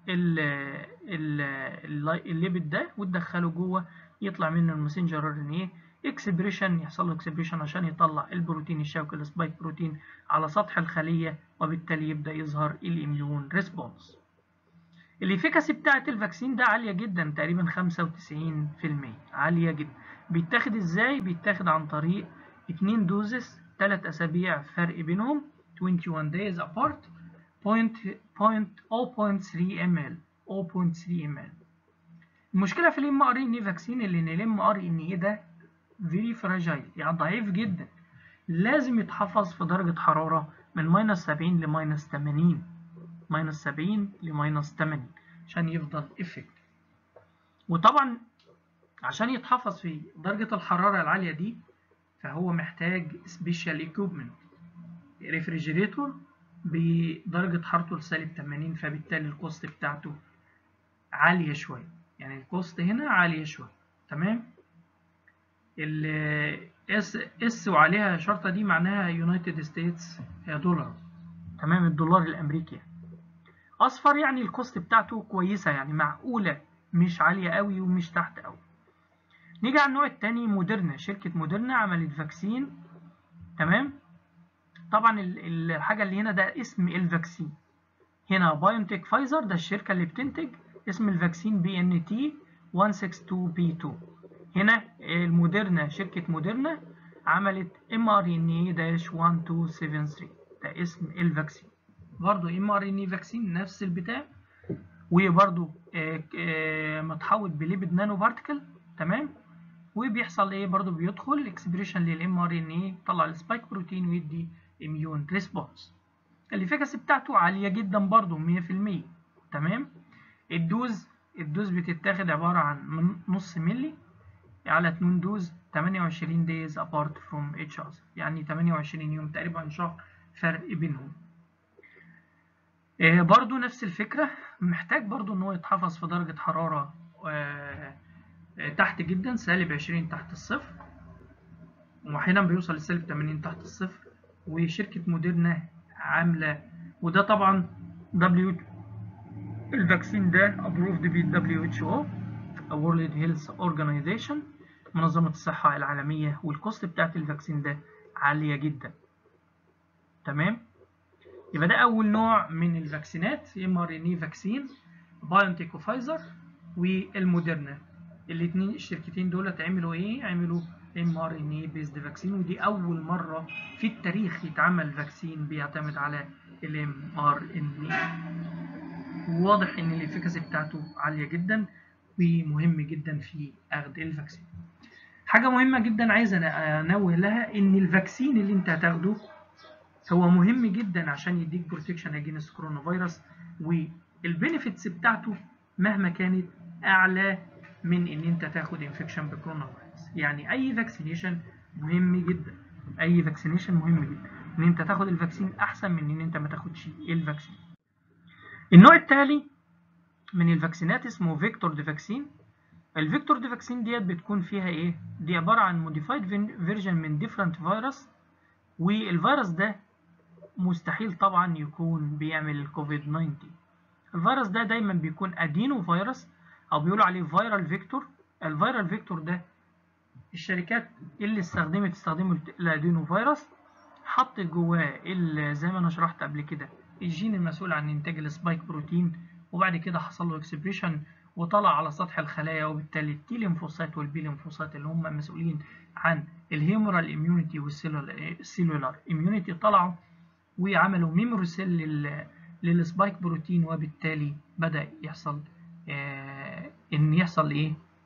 الليبيد ده وتدخله جوه يطلع منه الماسنجر ار ان ايه اكسبريشن يحصل له اكسبريشن عشان يطلع البروتين الشوكي السبايك بروتين على سطح الخليه وبالتالي يبدا يظهر الاميون ريسبونس الافيكاسي بتاعه الفاكسين ده عاليه جدا تقريبا 95% عاليه جدا بيتاخد ازاي بيتاخد عن طريق 2 دوزز 3 اسابيع فرق بينهم 21 days apart 0.3 ml 0.3 ml المشكله في الام ار ان اي فاكسين اللي ان الام ار ان اي ده فيري فراجايل يعني ضعيف جدا لازم يتحفظ في درجة حرارة من ماينس 70 لماينس 80 ماينس 70 لماينس 80 عشان يفضل افكت وطبعا عشان يتحفظ في درجة الحرارة العالية دي فهو محتاج سبيشال ايكوبمنت ريفريجريتور بدرجة حرارته لسالب 80 فبالتالي الكوست بتاعته عالية شوية يعني الكوست هنا عالية شوية تمام ال اس اس وعليها شرطة دي معناها يونايتد ستيتس دولار تمام الدولار الامريكي اصفر يعني الكوست بتاعته كويسة يعني معقولة مش عالية قوي ومش تحت قوي نيجي على النوع التاني موديرنا شركة موديرنا عملت فاكسين تمام طبعا الحاجة اللي هنا ده اسم الفاكسين هنا بايونتك فايزر ده الشركة اللي بتنتج اسم الفاكسين بي ان تي 162 بي 2 هنا الموديرنا شركة موديرنا عملت mRNA-1273 ده اسم الفاكسين برضو mRNA فاكسين نفس البتاع وبرضو متحوط بليبيد نانو بارتكل تمام وبيحصل ايه برضو بيدخل اكسبريشن للام ار ان ايه يطلع السبايك بروتين ويدي اميون ريسبونس الافيكاسي بتاعته عاليه جدا برضو 100% تمام الدوز الدوز بتتاخد عباره عن من نص ملي على 2 دوز 28 days apart from each other يعني 28 يوم تقريبا شهر فرق بينهم آه برضو نفس الفكرة محتاج برضو ان هو يتحفظ في درجة حرارة آه آه تحت جدا سالب 20 تحت الصفر واحيانا بيوصل لسالب 80 تحت الصفر وشركة موديرنا عاملة وده طبعا دبليو الفاكسين ده approved بال WHO World Health Organization منظمة الصحة العالمية والكوست بتاعت الفاكسين ده عالية جدا تمام يبقى ده أول نوع من الفاكسينات mRNA فاكسين بايونتيك وفايزر والموديرنا الاتنين الشركتين دول عملوا ايه؟ عملوا mRNA بيزد فاكسين ودي أول مرة في التاريخ يتعمل فاكسين بيعتمد على ال mRNA واضح ان الافكاسي بتاعته عالية جدا ومهم جدا في اخذ الفاكسين حاجة مهمة جدا عايز انوه لها ان الفاكسين اللي انت هتاخده هو مهم جدا عشان يديك بروتكشن اجينست كورونا فيروس والبينيفيتس بتاعته مهما كانت اعلى من ان انت تاخد انفكشن بكورونا فيروس يعني اي فاكسينيشن مهم جدا اي فاكسينيشن مهم جدا ان انت تاخد الفاكسين احسن من ان انت ما تاخدش الفاكسين النوع التالي من الفاكسينات اسمه فيكتور دي فاكسين الفيكتور دي فاكسين ديت بتكون فيها ايه دي عباره عن موديفايد فيرجن من ديفرنت فيروس والفيروس ده مستحيل طبعا يكون بيعمل الكوفيد 19 الفيروس ده دايما بيكون ادينو فيروس او بيقولوا عليه فيرال فيكتور الفيرال فيكتور ده الشركات اللي استخدمت استخدموا الادينو فيروس حطت جواه زي ما انا شرحت قبل كده الجين المسؤول عن انتاج السبايك بروتين وبعد كده حصل له اكسبريشن وطلع على سطح الخلايا وبالتالي التي ليمفوسايت والبي ليمفوسايت اللي هم مسؤولين عن الهيمورال اميونيتي والسيلولار اميونيتي طلعوا وعملوا ميموري سيل للسبايك بروتين وبالتالي بدا يحصل آه ان يحصل ايه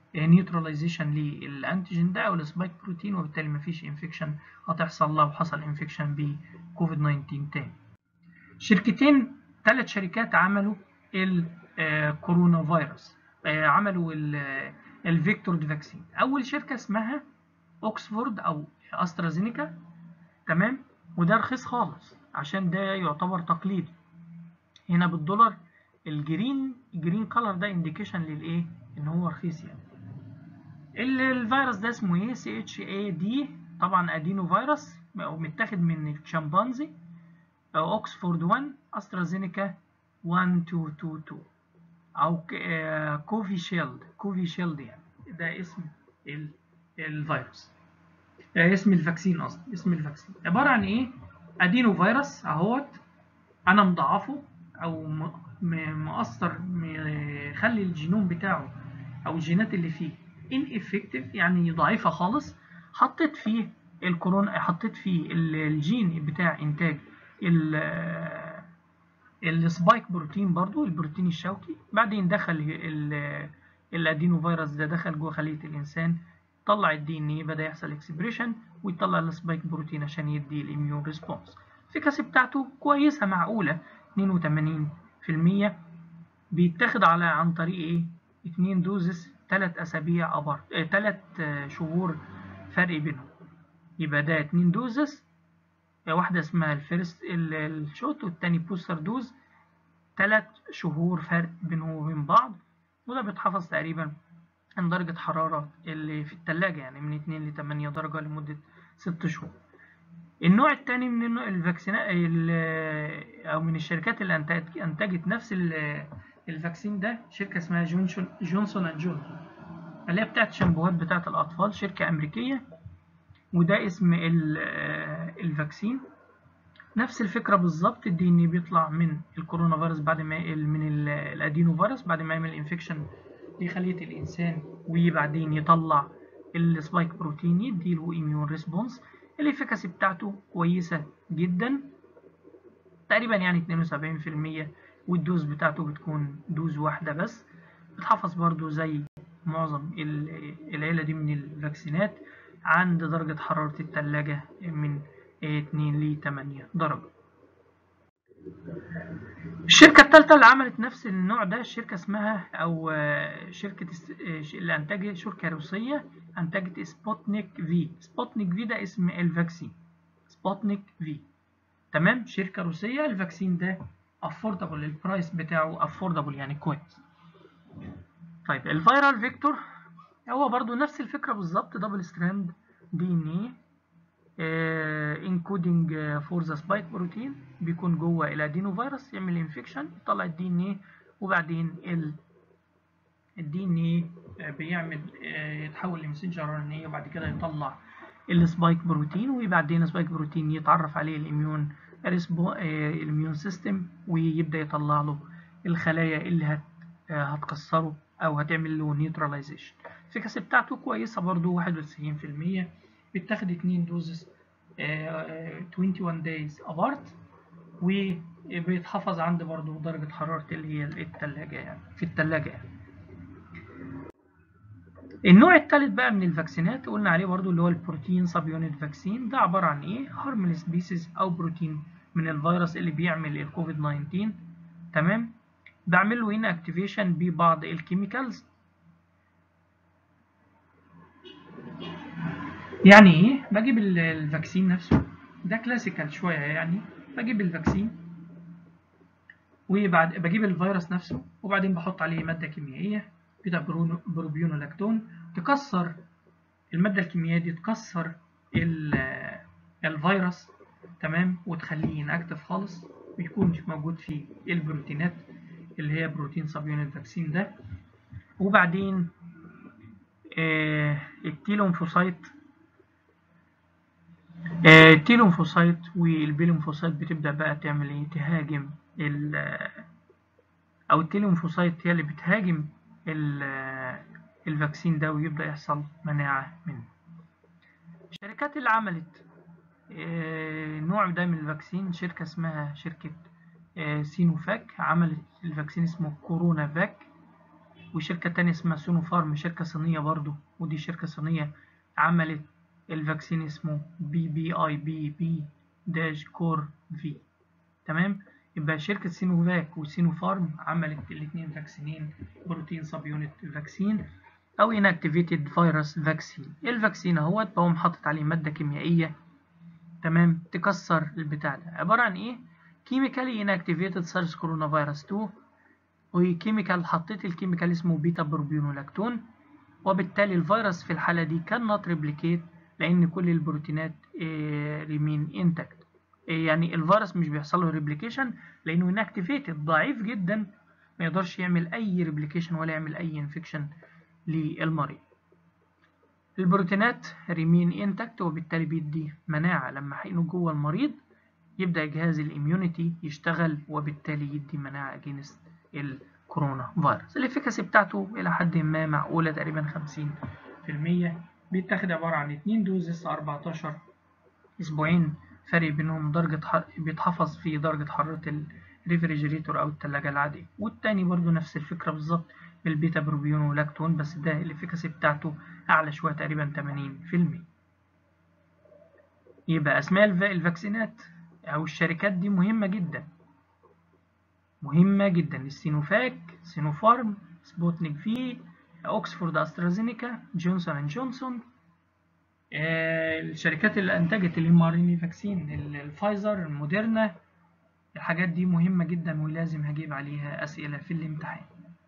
نيوتراليزيشن للانتيجين ده او السبايك بروتين وبالتالي مفيش انفكشن هتحصل لو حصل انفكشن بكوفيد 19 تاني شركتين ثلاث شركات عملوا الكورونا فيروس عملوا الفيكتور فاكسين اول شركه اسمها اوكسفورد او استرازينيكا تمام وده رخيص خالص عشان ده يعتبر تقليدي هنا بالدولار الجرين الجرين كلر ده انديكيشن للايه ان هو رخيص يعني الفيروس ده اسمه ايه سي اتش اي دي طبعا ادينو فيروس متاخد من الشمبانزي اوكسفورد 1 استرازينيكا 1222 او كوفي شيلد كوفي شيلد يعني ده اسم الفيروس ده اسم الفاكسين قصدي اسم الفاكسين عباره عن ايه ادينو فيروس اهوت انا مضاعفه او مقصر مخلي الجينوم بتاعه او الجينات اللي فيه ineffective يعني ضعيفه خالص حطيت فيه الكورونا حطيت فيه الجين بتاع انتاج السبايك بروتين برضو البروتين الشوكي بعدين دخل الادينو فيروس ده دخل جوه خليه الانسان طلع الدي ان ايه بدا يحصل اكسبريشن ويطلع السبايك بروتين عشان يدي الاميون ريسبونس الافكاسي بتاعته كويسه معقوله 82% بيتاخد على عن طريق ايه 2 دوزس 3 اسابيع ابار 3 شهور فرق بينهم يبقى ده 2 دوزس واحدة اسمها الفيرست الشوت والتاني بوستر دوز تلات شهور فرق بينهم وبين بعض وده بيتحفظ تقريبا عن درجة حرارة اللي في التلاجة يعني من 2 ل 8 درجة لمدة 6 شهور النوع التاني من الفاكسينات أو من الشركات اللي أنتجت نفس الفاكسين ده شركة اسمها جونسون جونسون أند جونسون اللي هي بتاعت الشامبوهات بتاعت الأطفال شركة أمريكية وده اسم الفاكسين نفس الفكره بالظبط الدي ان بيطلع من الكورونا فيروس بعد ما من الادينو فيروس بعد ما يعمل انفكشن لخليه الانسان وبعدين يطلع السبايك بروتين يديله اميون ريسبونس الافكاسي بتاعته كويسه جدا تقريبا يعني 72% والدوز بتاعته بتكون دوز واحده بس بتحفظ برضو زي معظم العيله دي من الفاكسينات عند درجة حرارة التلاجة من 2 ل 8 درجة الشركة الثالثة اللي عملت نفس النوع ده الشركة اسمها أو شركة اللي أنتجت شركة روسية أنتجت سبوتنيك في سبوتنيك في ده اسم الفاكسين سبوتنيك في تمام شركة روسية الفاكسين ده افوردبل البرايس بتاعه افوردبل يعني كويس طيب الفيرال فيكتور هو برضو نفس الفكرة بالظبط دبل ستراند دي ان ايه انكودنج فور ذا سبايك بروتين بيكون جوه الادينو فيروس يعمل انفكشن يطلع الدي ان ايه وبعدين ال الدي ان ايه بيعمل يتحول لمسنجر ار ان ايه وبعد كده يطلع السبايك بروتين وبعدين السبايك بروتين يتعرف عليه الاميون الاميون سيستم ويبدا يطلع له الخلايا اللي هت هتكسره او هتعمل له نيوتراليزيشن الافكاسي بتاعته كويسه برضو 91% بيتاخد 2 دوزز 21 دايز ابارت وبيتحفظ عند برضو درجه حراره اللي هي الثلاجه يعني في الثلاجه يعني النوع الثالث بقى من الفاكسينات قلنا عليه برضو اللي هو البروتين سب يونت فاكسين ده عباره عن ايه هارمل سبيسيز او بروتين من الفيروس اللي بيعمل الكوفيد 19 تمام بعمل له هنا اكتيفيشن ببعض الكيميكالز يعني ايه بجيب الفاكسين نفسه ده كلاسيكال شويه يعني بجيب الفاكسين وبعد بجيب الفيروس نفسه وبعدين بحط عليه ماده كيميائيه بيتا بروبيونولاكتون تكسر الماده الكيميائيه دي تكسر الفيروس تمام وتخليه انكتف خالص ويكون موجود فيه البروتينات اللي هي بروتين سب يونت فاكسين ده وبعدين آه التيلومفوسايت آه التيلومفوسايت والبيلومفوسايت بتبدأ بقى تعمل ايه تهاجم ال او التيلومفوسايت هي اللي بتهاجم الفاكسين ده ويبدأ يحصل مناعة منه الشركات اللي عملت آه نوع ده من الفاكسين شركة اسمها شركة سينوفاك عملت الفاكسين اسمه كورونا فاك وشركة تانية اسمها سونوفارم شركة صينية برضو ودي شركة صينية عملت الفاكسين اسمه بي بي اي بي بي داش كور في تمام يبقى شركة سينوفاك وسينوفارم عملت الاثنين فاكسينين بروتين سب يونت فاكسين او انكتيفيتد فيروس فاكسين الفاكسين اهوت بقوم حاطط عليه مادة كيميائية تمام تكسر البتاع ده عبارة عن ايه كيميكالي انكتيفيتد سارس كورونا فيروس 2 وكيميكال حطيت الكيميكال اسمه بيتا بروبيونولاكتون وبالتالي الفيروس في الحالة دي كان نوت ريبليكيت لأن كل البروتينات ريمين انتكت يعني الفيروس مش بيحصل له ريبليكيشن لأنه انكتيفيتد ضعيف جدا ما يقدرش يعمل أي ريبليكيشن ولا يعمل أي انفكشن للمريض البروتينات ريمين انتكت وبالتالي بيدي مناعة لما حقنه جوه المريض يبدأ جهاز الاميونيتي يشتغل وبالتالي يدي مناعة اجينست الكورونا فيروس الافكاسي بتاعته الى حد ما معقولة تقريبا 50% بيتاخد عبارة عن 2 دوز لسه 14 اسبوعين فرق بينهم درجة حر... بيتحفظ في درجة حرارة الريفريجريتور او التلاجة العادية والتاني برضو نفس الفكرة بالظبط بالبيتا بروبيون ولاكتون بس ده الافكاسي بتاعته اعلى شوية تقريبا 80% يبقى اسماء الفاكسينات او الشركات دي مهمة جدا مهمة جدا السينوفاك سينوفارم سبوتنيك في اوكسفورد استرازينيكا جونسون اند جونسون آه الشركات اللي انتجت الام ار ان فاكسين الفايزر الموديرنا الحاجات دي مهمة جدا ولازم هجيب عليها اسئلة في الامتحان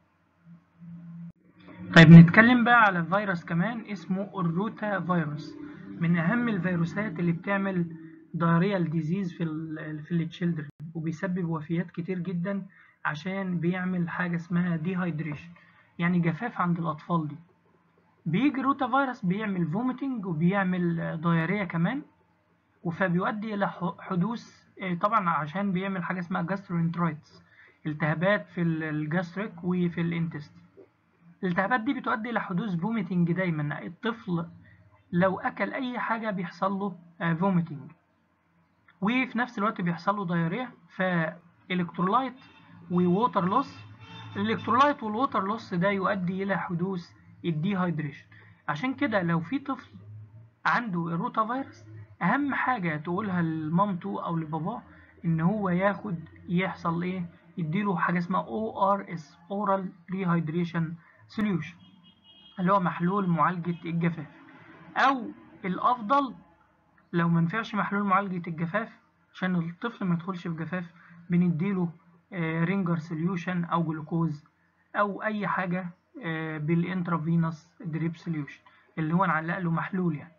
طيب نتكلم بقى على فيروس كمان اسمه الروتا فيروس من اهم الفيروسات اللي بتعمل دايريال ديزيز في ال في التشيلدرن وبيسبب وفيات كتير جدا عشان بيعمل حاجة اسمها ديهايدريشن يعني جفاف عند الأطفال دي بيجي روتا فيروس بيعمل فوميتنج وبيعمل دايريا كمان فبيؤدي إلى حدوث طبعا عشان بيعمل حاجة اسمها جاسترونترايتس التهابات في الجاستريك وفي الانتست الالتهابات دي بتؤدي إلى حدوث فوميتنج دايما الطفل لو أكل أي حاجة بيحصل له فوميتنج وفي نفس الوقت بيحصل له دايريا فالكترولايت ووتر لوس الالكترولايت والوتر لوس ده يؤدي الى حدوث الديهايدريشن عشان كده لو في طفل عنده الروتا فيروس اهم حاجه تقولها لمامته او لباباه ان هو ياخد يحصل ايه يديله حاجه اسمها او ار اس اورال ريهايدريشن سوليوشن اللي هو محلول معالجه الجفاف او الافضل لو ما نفعش محلول معالجة الجفاف عشان الطفل ما يدخلش في جفاف بنديله رينجر سوليوشن او جلوكوز او اي حاجة بالانترافينوس دريب سوليوشن اللي هو نعلق له محلول يعني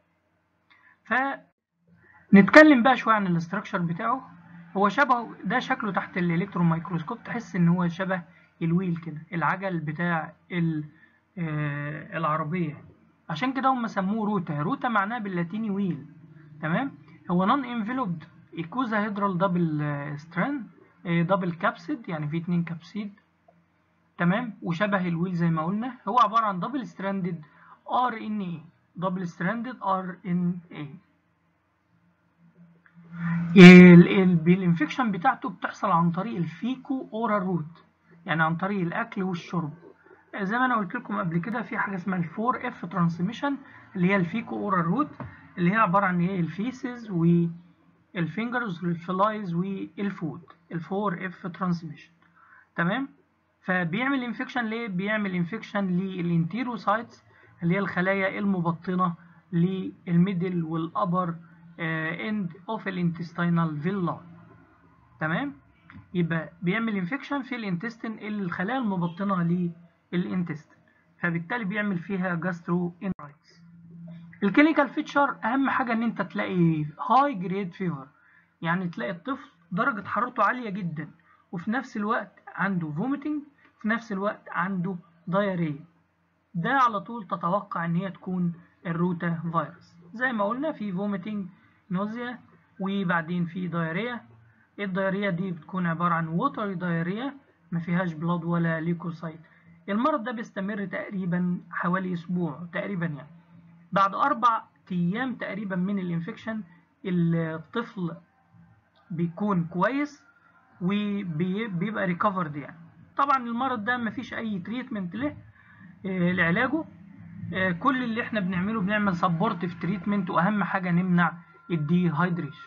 فنتكلم بقى شوية عن الاستراكشر بتاعه هو شبه ده شكله تحت الالكترون مايكروسكوب تحس ان هو شبه الويل كده العجل بتاع العربية عشان كده هم سموه روتا روتا معناه باللاتيني ويل تمام هو نون انفلوبد ايكوزا هيدرال دبل ستراند دبل كابسيد يعني في اتنين كابسيد تمام وشبه الويل زي ما قلنا هو عبارة عن دبل ستراندد ار ان اي دبل ستراندد ار ان اي الانفكشن بتاعته بتحصل عن طريق الفيكو اورال روت يعني عن طريق الاكل والشرب زي ما انا قلت لكم قبل كده في حاجه اسمها الفور اف ترانسميشن اللي هي الفيكو اورال روت اللي هي عباره عن ايه الفيسز والفينجرز والفلايز والفود الفور اف ترانسميشن تمام فبيعمل انفكشن ليه بيعمل انفكشن للانتيروسايتس اللي هي الخلايا المبطنه للميدل والابر اند اوف الانتستينال فيلا تمام يبقى بيعمل انفكشن في الانتستين الخلايا المبطنه للانتستين فبالتالي بيعمل فيها جاسترو انرايتس الكلينيكال فيتشر اهم حاجه ان انت تلاقي هاي جريد فيفر يعني تلاقي الطفل درجه حرارته عاليه جدا وفي نفس الوقت عنده فوميتنج في نفس الوقت عنده دايريا ده على طول تتوقع ان هي تكون الروتا فيروس زي ما قلنا في فوميتنج نوزيا وبعدين في دايريا الدايريا دي بتكون عبارة عن ووتر دايريا ما فيهاش بلاد ولا ليكوسايت المرض ده بيستمر تقريبا حوالي اسبوع تقريبا يعني بعد اربع ايام تقريبا من الانفكشن الطفل بيكون كويس وبيبقى ريكفرد يعني طبعا المرض ده مفيش اي تريتمنت له لعلاجه كل اللي احنا بنعمله بنعمل سبورتيف تريتمنت واهم حاجه نمنع الدي هايدريشن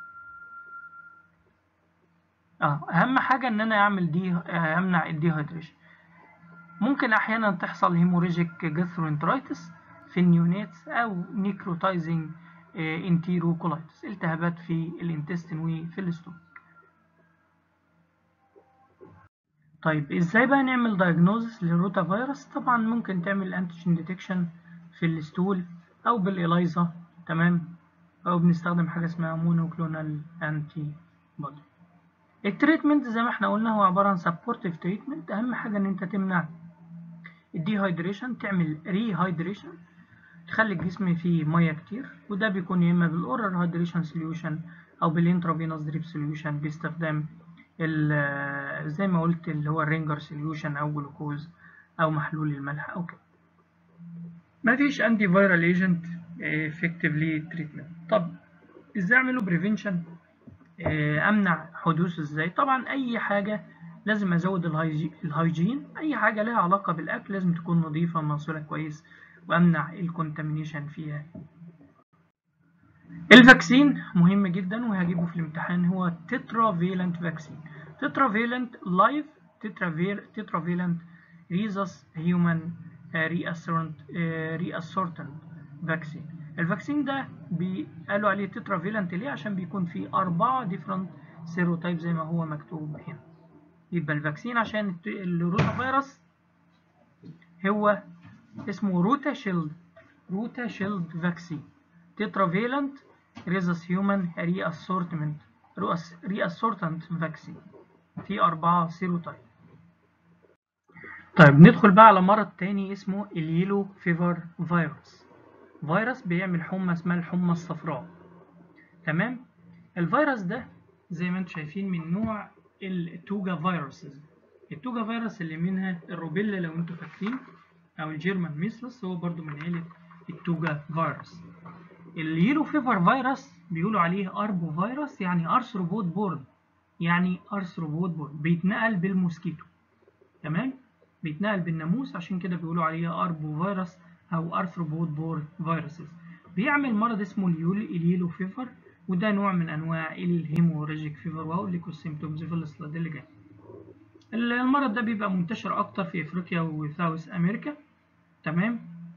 اه اهم حاجه ان انا اعمل دي امنع الدي هايدريشن ممكن احيانا تحصل هيموريجيك جاسترونترايتس في النيوناتس او نيكروتايزنج انتيروكولايتس التهابات في الانتستين وفي الاستومك طيب ازاي بقى نعمل دايجنوزس للروتا فيروس طبعا ممكن تعمل انتيجين ديتكشن في الستول او بالإلايزا تمام او بنستخدم حاجه اسمها مونوكلونال انتي بودي التريتمنت زي ما احنا قلنا هو عباره عن سبورتيف تريتمنت اهم حاجه ان انت تمنع الديهايدريشن تعمل ريهايدريشن تخلي الجسم فيه ميه كتير وده بيكون يا اما بالاورال هايدريشن سوليوشن او بالانترافينوس دريب سوليوشن باستخدام زي ما قلت اللي هو الرينجر سوليوشن او جلوكوز او محلول الملح او كده مفيش انتي فيرال ايجنت افكتفلي تريتمنت طب ازاي اعمله بريفنشن امنع حدوث ازاي طبعا اي حاجه لازم ازود الهايجين اي حاجه لها علاقه بالاكل لازم تكون نظيفه مغسوله كويس وامنع الكونتامينيشن فيها الفاكسين مهم جدا وهجيبه في الامتحان هو تترا فيلنت فاكسين تترا فيلنت لايف تترا فيلنت ريزس هيومن ريأسورنت ريأسورتنت فاكسين الفاكسين ده قالوا عليه تترا فيلنت ليه عشان بيكون فيه أربعة ديفرنت سيروتايب زي ما هو مكتوب هنا يبقى الفاكسين عشان الروتا فيروس هو اسمه روتا شيلد روتا شيلد فاكسين تترا فيلنت ريزس هيومن ري اسورتمنت ري اسورتنت فاكسين في أربعة سيروتايب طيب ندخل بقى على مرض تاني اسمه اليلو فيفر فيروس فيروس بيعمل حمى اسمها الحمى الصفراء تمام الفيروس ده زي ما انتم شايفين من نوع التوجا فيروسز التوجا فيروس اللي منها الروبيلا لو انتم فاكرين او الجيرمان ميسلس هو برضو من عيلة التوجا فيروس اليلو فيفر فيروس بيقولوا عليه اربو فيروس يعني ارثروبود بورن يعني ارثروبود بورن بيتنقل بالموسكيتو تمام بيتنقل بالناموس عشان كده بيقولوا عليه اربو فيروس او ارثروبود بورن فيروسز بيعمل مرض اسمه اليلو فيفر وده نوع من انواع الهيموراجيك فيفر وهقول لكم السيمتومز في السلايد اللي جاي المرض ده بيبقى منتشر اكتر في افريقيا وساوث امريكا تمام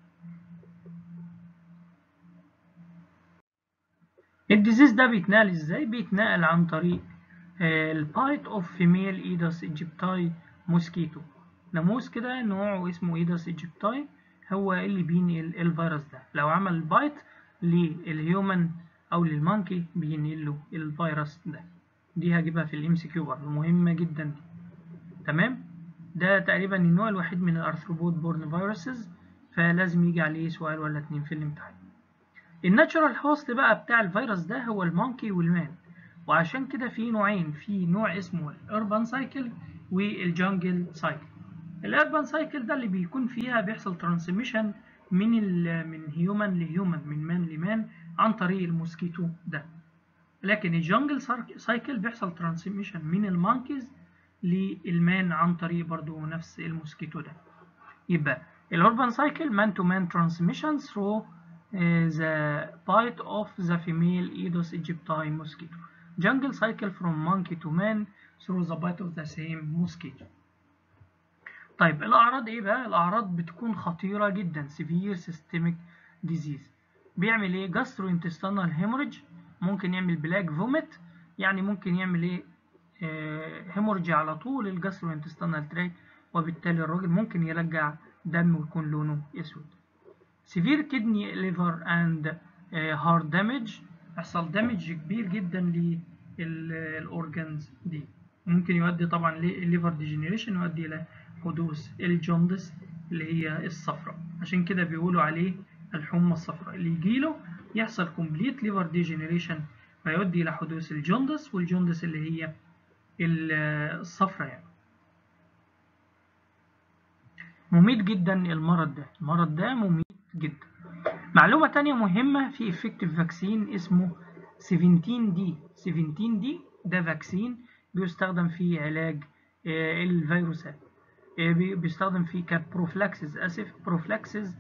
الديزيز ده بيتنقل ازاي بيتنقل عن طريق البايت اوف فيميل ايداس ايجيبتاي موسكيتو ناموس كده نوعه اسمه ايداس ايجيبتاي هو اللي بينقل الفيروس ده لو عمل بايت للهيومن او للمونكي بينقل له الفيروس ده دي هجيبها في الام سي كيو برضه مهمه جدا دي تمام ده تقريبا النوع الوحيد من الارثروبود بورن فيروسز فلازم يجي عليه سؤال ولا اتنين في الامتحان الناتشورال هوست بقى بتاع الفيروس ده هو المونكي والمان وعشان كده في نوعين في نوع اسمه الاربان سايكل والجانجل سايكل الاربان سايكل ده اللي بيكون فيها بيحصل ترانسميشن من ال من هيومن لهيومن من مان لمان عن طريق الموسكيتو ده لكن الجانجل سايكل بيحصل ترانسميشن من المونكيز للمان عن طريق برضو نفس الموسكيتو ده يبقى الأوربان cycle man to man transmission through uh, the bite of the female Aedes aegypti mosquito jungle cycle from monkey to man through the bite of the same mosquito طيب الأعراض إيه بقى؟ الأعراض بتكون خطيرة جدا severe systemic disease بيعمل إيه؟ gastrointestinal hemorrhage ممكن يعمل black vomit يعني ممكن يعمل إيه؟ هيمورجي على طول الجاستروانتستينال تراك وبالتالي الراجل ممكن يرجع دم ويكون لونه اسود سيفير كدني ليفر اند هارت دامج يحصل دامج كبير جدا للاورجنز دي ممكن يؤدي طبعا لليفر ديجنريشن يؤدي الى حدوث الجوندس اللي هي الصفراء عشان كده بيقولوا عليه الحمى الصفراء اللي يجيله يحصل كومبليت ليفر ديجنريشن فيؤدي الى حدوث الجوندس والجوندس اللي هي الصفراء يعني مميت جدا المرض ده المرض ده مميت جدا معلومة تانية مهمة في effective فاكسين اسمه 17 دي 17 دي ده فاكسين بيستخدم في علاج الفيروسات بيستخدم فيه كبروفلاكسز اسف بروفلاكسز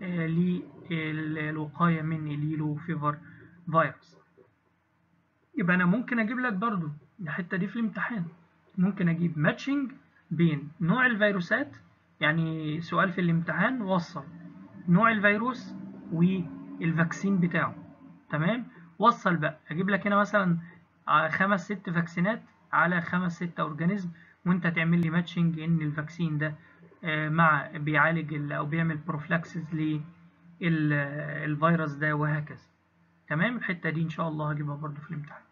للوقايه من اليلو فيفر فيروس يبقى انا ممكن اجيب لك برضو الحته دي في الامتحان ممكن اجيب ماتشنج بين نوع الفيروسات يعني سؤال في الامتحان وصل نوع الفيروس والفاكسين بتاعه تمام وصل بقى اجيب لك هنا مثلا خمس ست فاكسينات على خمس ست اورجانيزم وانت تعمل لي ماتشنج ان الفاكسين ده مع بيعالج او بيعمل بروفلاكسز للفيروس ده وهكذا تمام الحته دي ان شاء الله هجيبها برضو في الامتحان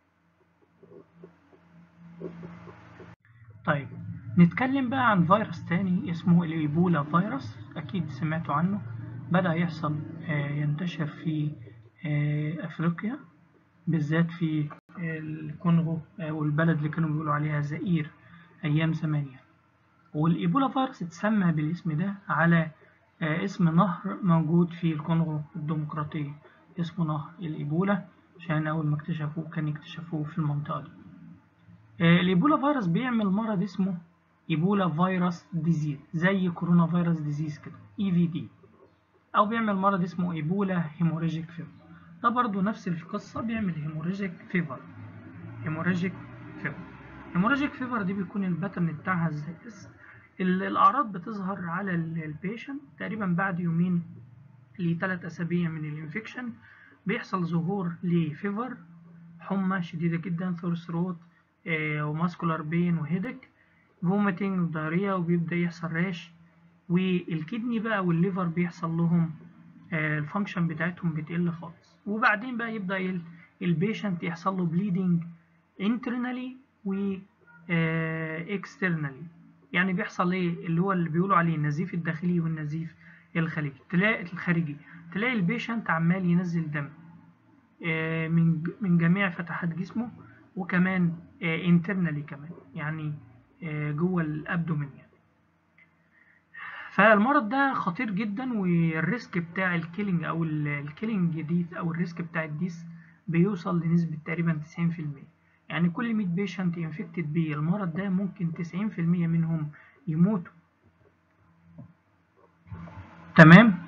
طيب نتكلم بقى عن فيروس تاني اسمه الايبولا فيروس اكيد سمعتوا عنه بدأ يحصل ينتشر في افريقيا بالذات في الكونغو والبلد اللي كانوا بيقولوا عليها زئير ايام زمان يعني والايبولا فيروس اتسمى بالاسم ده على اسم نهر موجود في الكونغو الديمقراطية اسمه نهر الايبولا عشان اول ما اكتشفوه كان يكتشفوه في المنطقة دي الايبولا فيروس بيعمل مرض اسمه ايبولا فيروس ديزيز زي كورونا فيروس ديزيز كده اي في دي او بيعمل مرض اسمه ايبولا هيموراجيك فيفر ده برضو نفس القصة بيعمل هيموراجيك فيفر هيموراجيك فيفر هيموراجيك فيفر دي بيكون الباترن بتاعها ازاي الاعراض بتظهر على البيشنت تقريبا بعد يومين لثلاث اسابيع من الانفكشن بيحصل ظهور لفيفر حمى شديدة جدا ثورس روت وماسكولار بين وهيدك فوميتنج وداريا وبيبدأ يحصل راش والكدني بقى والليفر بيحصل لهم الفانكشن بتاعتهم بتقل خالص وبعدين بقى يبدأ البيشنت يحصل له بليدنج internally و externally يعني بيحصل ايه اللي هو اللي بيقولوا عليه النزيف الداخلي والنزيف الخارجي تلاقي الخارجي تلاقي البيشنت عمال ينزل دم من من جميع فتحات جسمه وكمان internally كمان يعني جوه الابدومين يعني فالمرض ده خطير جدا والريسك بتاع الكيلينج او الكيلينج ديث او الريسك بتاع الديث بيوصل لنسبة تقريبا 90% يعني كل 100 بيشنت انفكتد بالمرض ده ممكن 90% منهم يموتوا تمام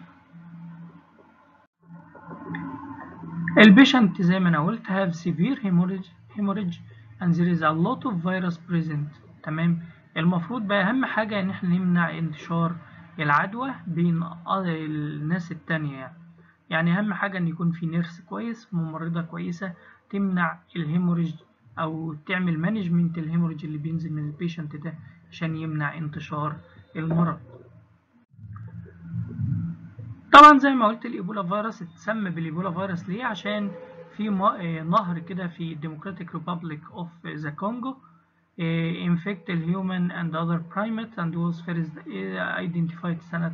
البيشنت زي ما انا قلت have severe hemorrhage hemorrhage and there is a lot of virus present تمام المفروض بقى اهم حاجة ان احنا نمنع انتشار العدوى بين الناس التانية يعني يعني اهم حاجة ان يكون في نيرس كويس ممرضة كويسة تمنع الهيموريج او تعمل مانجمنت الهيموريج اللي بينزل من البيشنت ده عشان يمنع انتشار المرض طبعا زي ما قلت الايبولا فيروس اتسمى بالايبولا فيروس ليه عشان في نهر كده في Democratic Republic of the Congo infect الهيومن and other primates and was first identified سنة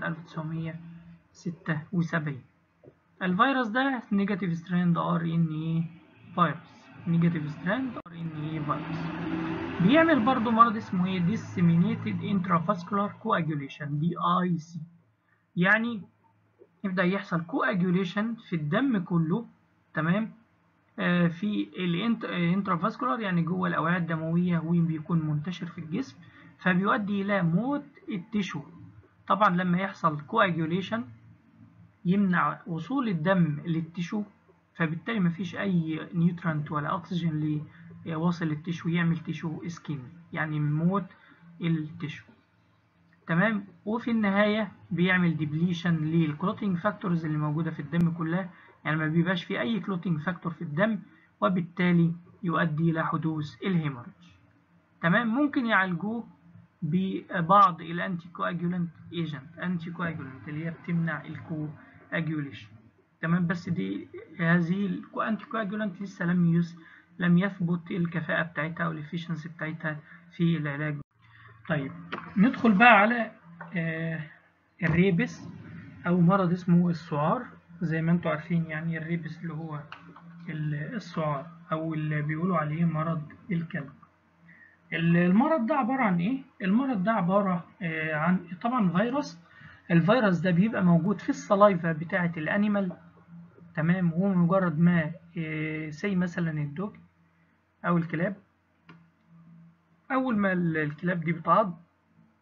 1976 الفيروس ده نيجاتيف ستراند ار ان اي فيروس نيجاتيف ستراند ار ان اي فيروس بيعمل برضو مرض اسمه ايه disseminated intravascular coagulation دي اي سي يعني يبدأ يحصل coagulation في الدم كله تمام آه في الانترافاسكولار يعني جوه الاوعيه الدمويه وبيكون منتشر في الجسم فبيؤدي الى موت التشو طبعا لما يحصل coagulation يمنع وصول الدم للتشو فبالتالي مفيش اي نيوترانت ولا اكسجين ليوصل للتشو يعمل تشو اسكيمي يعني موت التشو تمام وفي النهايه بيعمل ديبليشن للكلوتينج فاكتورز اللي موجوده في الدم كلها يعني ما بيبقاش في اي كلوتينج فاكتور في الدم وبالتالي يؤدي الى حدوث الهيموريج تمام ممكن يعالجوه ببعض الانتي كواجولانت ايجنت انتي كواجولانت اللي هي بتمنع الكواجوليشن تمام بس دي هذه الانتي كواجولانت لسه لم يس لم يثبت الكفاءة بتاعتها او الافشنسي بتاعتها في العلاج طيب ندخل بقى على آه الريبس او مرض اسمه السعار زي ما انتم عارفين يعني الريبس اللي هو السعار او اللي بيقولوا عليه مرض الكلب المرض ده عبارة عن ايه المرض ده عبارة آه عن طبعا فيروس الفيروس ده بيبقى موجود في السلايفا بتاعة الانيمال تمام وهو مجرد ما آه سي مثلا الدوج او الكلاب اول ما الكلاب دي بتعض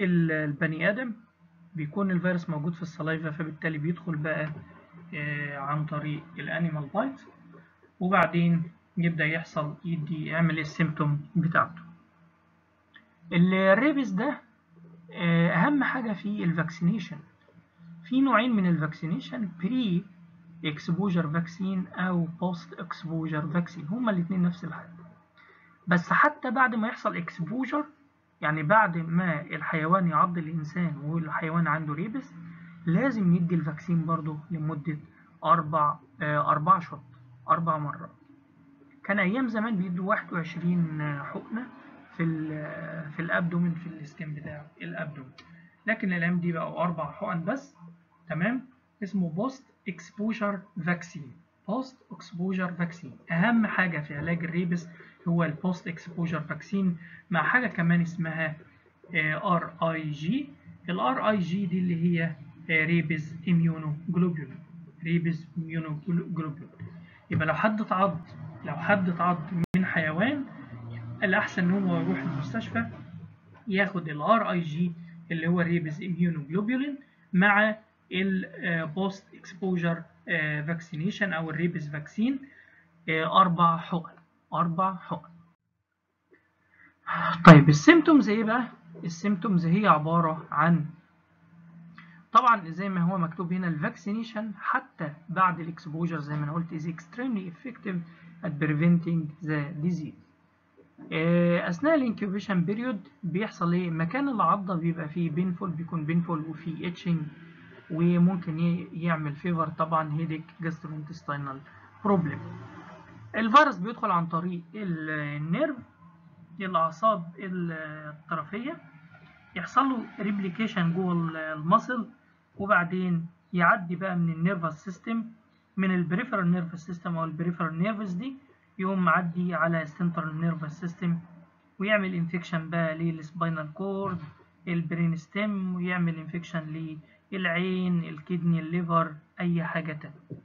البني ادم بيكون الفيروس موجود في السلايفا فبالتالي بيدخل بقى عن طريق الانيمال بايت وبعدين يبدا يحصل يدي يعمل السيمتوم بتاعته الريبس ده اهم حاجه في الفاكسينيشن في نوعين من الفاكسينيشن بري اكسبوجر فاكسين او بوست اكسبوجر فاكسين هما الاثنين نفس الحاجه بس حتى بعد ما يحصل اكسبوجر يعني بعد ما الحيوان يعض الانسان والحيوان عنده ريبس لازم يدي الفاكسين برضه لمده اربع آه اربع شهور اربع مرات كان ايام زمان بيدوا 21 حقنه في ال في الابدومين في السكين بتاع الابدومين لكن الايام دي بقوا اربع حقن بس تمام اسمه بوست اكسبوجر فاكسين بوست اكسبوجر فاكسين اهم حاجه في علاج الريبس هو البوست اكسبوجر فاكسين مع حاجه كمان اسمها ار اي جي الار اي جي دي اللي هي ريبس اميونو جلوبولين ريبس اميونو جلوبولين يبقى لو حد اتعض لو حد اتعض من حيوان الاحسن ان هو يروح المستشفى ياخد الار اي جي اللي هو ريبس اميونو جلوبولين مع البوست اكسبوجر فاكسينيشن او الريبس فاكسين اربع حقن اربع حقن طيب السيمتومز ايه بقى السيمتومز هي عباره عن طبعا زي ما هو مكتوب هنا الفاكسينيشن حتى بعد الاكسبوجر زي ما انا قلت is extremely effective at preventing the disease اثناء الانكيوبيشن بيريود بيحصل ايه مكان العضه بيبقى فيه بينفول بيكون بينفول وفيه اتشنج وممكن يعمل فيفر طبعا هيديك جاستروانتستينال بروبلم الفيروس بيدخل عن طريق النيرف الاعصاب الطرفيه يحصل له ريبليكيشن جوه المصل وبعدين يعدي بقى من النيرفس سيستم من البريفرال نيرفس سيستم او البريفرال نيرفس دي يقوم معدي على السنترال نيرفس سيستم ويعمل انفكشن بقى للسباينال كورد البرين ستيم ويعمل انفكشن للعين الكدني الليفر اي حاجه تانية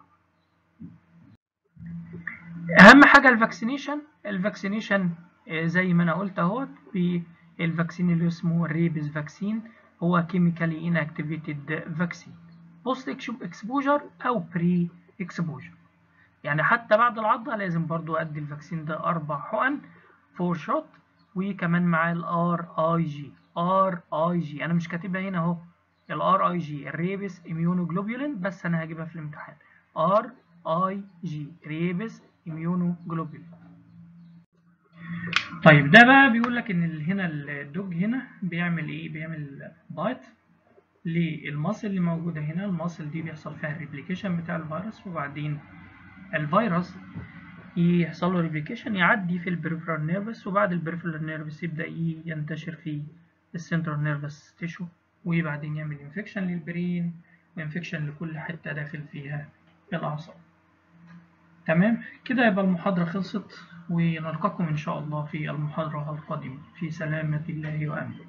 اهم حاجه الفاكسينيشن الفاكسينيشن زي ما انا قلت اهوت بالفاكسين اللي اسمه الريبس فاكسين هو كيميكالي انكتيفيتد فاكسين بوست اكسبوجر او بري اكسبوجر يعني حتى بعد العضة لازم برضو أدي الفاكسين ده أربع حقن فور شوت وكمان معاه الار اي جي ار اي جي أنا مش كاتبها هنا أهو الار اي جي الريبس اميونوجلوبولين بس أنا هجيبها في الامتحان ار اي جي ريبس اميونوجلوبولين طيب ده بقى بيقول لك ان هنا الدوج هنا بيعمل ايه بيعمل بايت للمصل اللي موجوده هنا المصل دي بيحصل فيها الريبليكيشن بتاع الفيروس وبعدين الفيروس يحصل له ريبليكيشن يعدي في البريفرال نيرفس وبعد البريفرال نيرفس يبدا ينتشر في السنترال نيرفس تيشو وبعدين يعمل انفكشن للبرين وانفكشن لكل حته داخل فيها الاعصاب تمام كده يبقى المحاضره خلصت ونلقاكم ان شاء الله في المحاضره القادمه في سلامه الله وامنه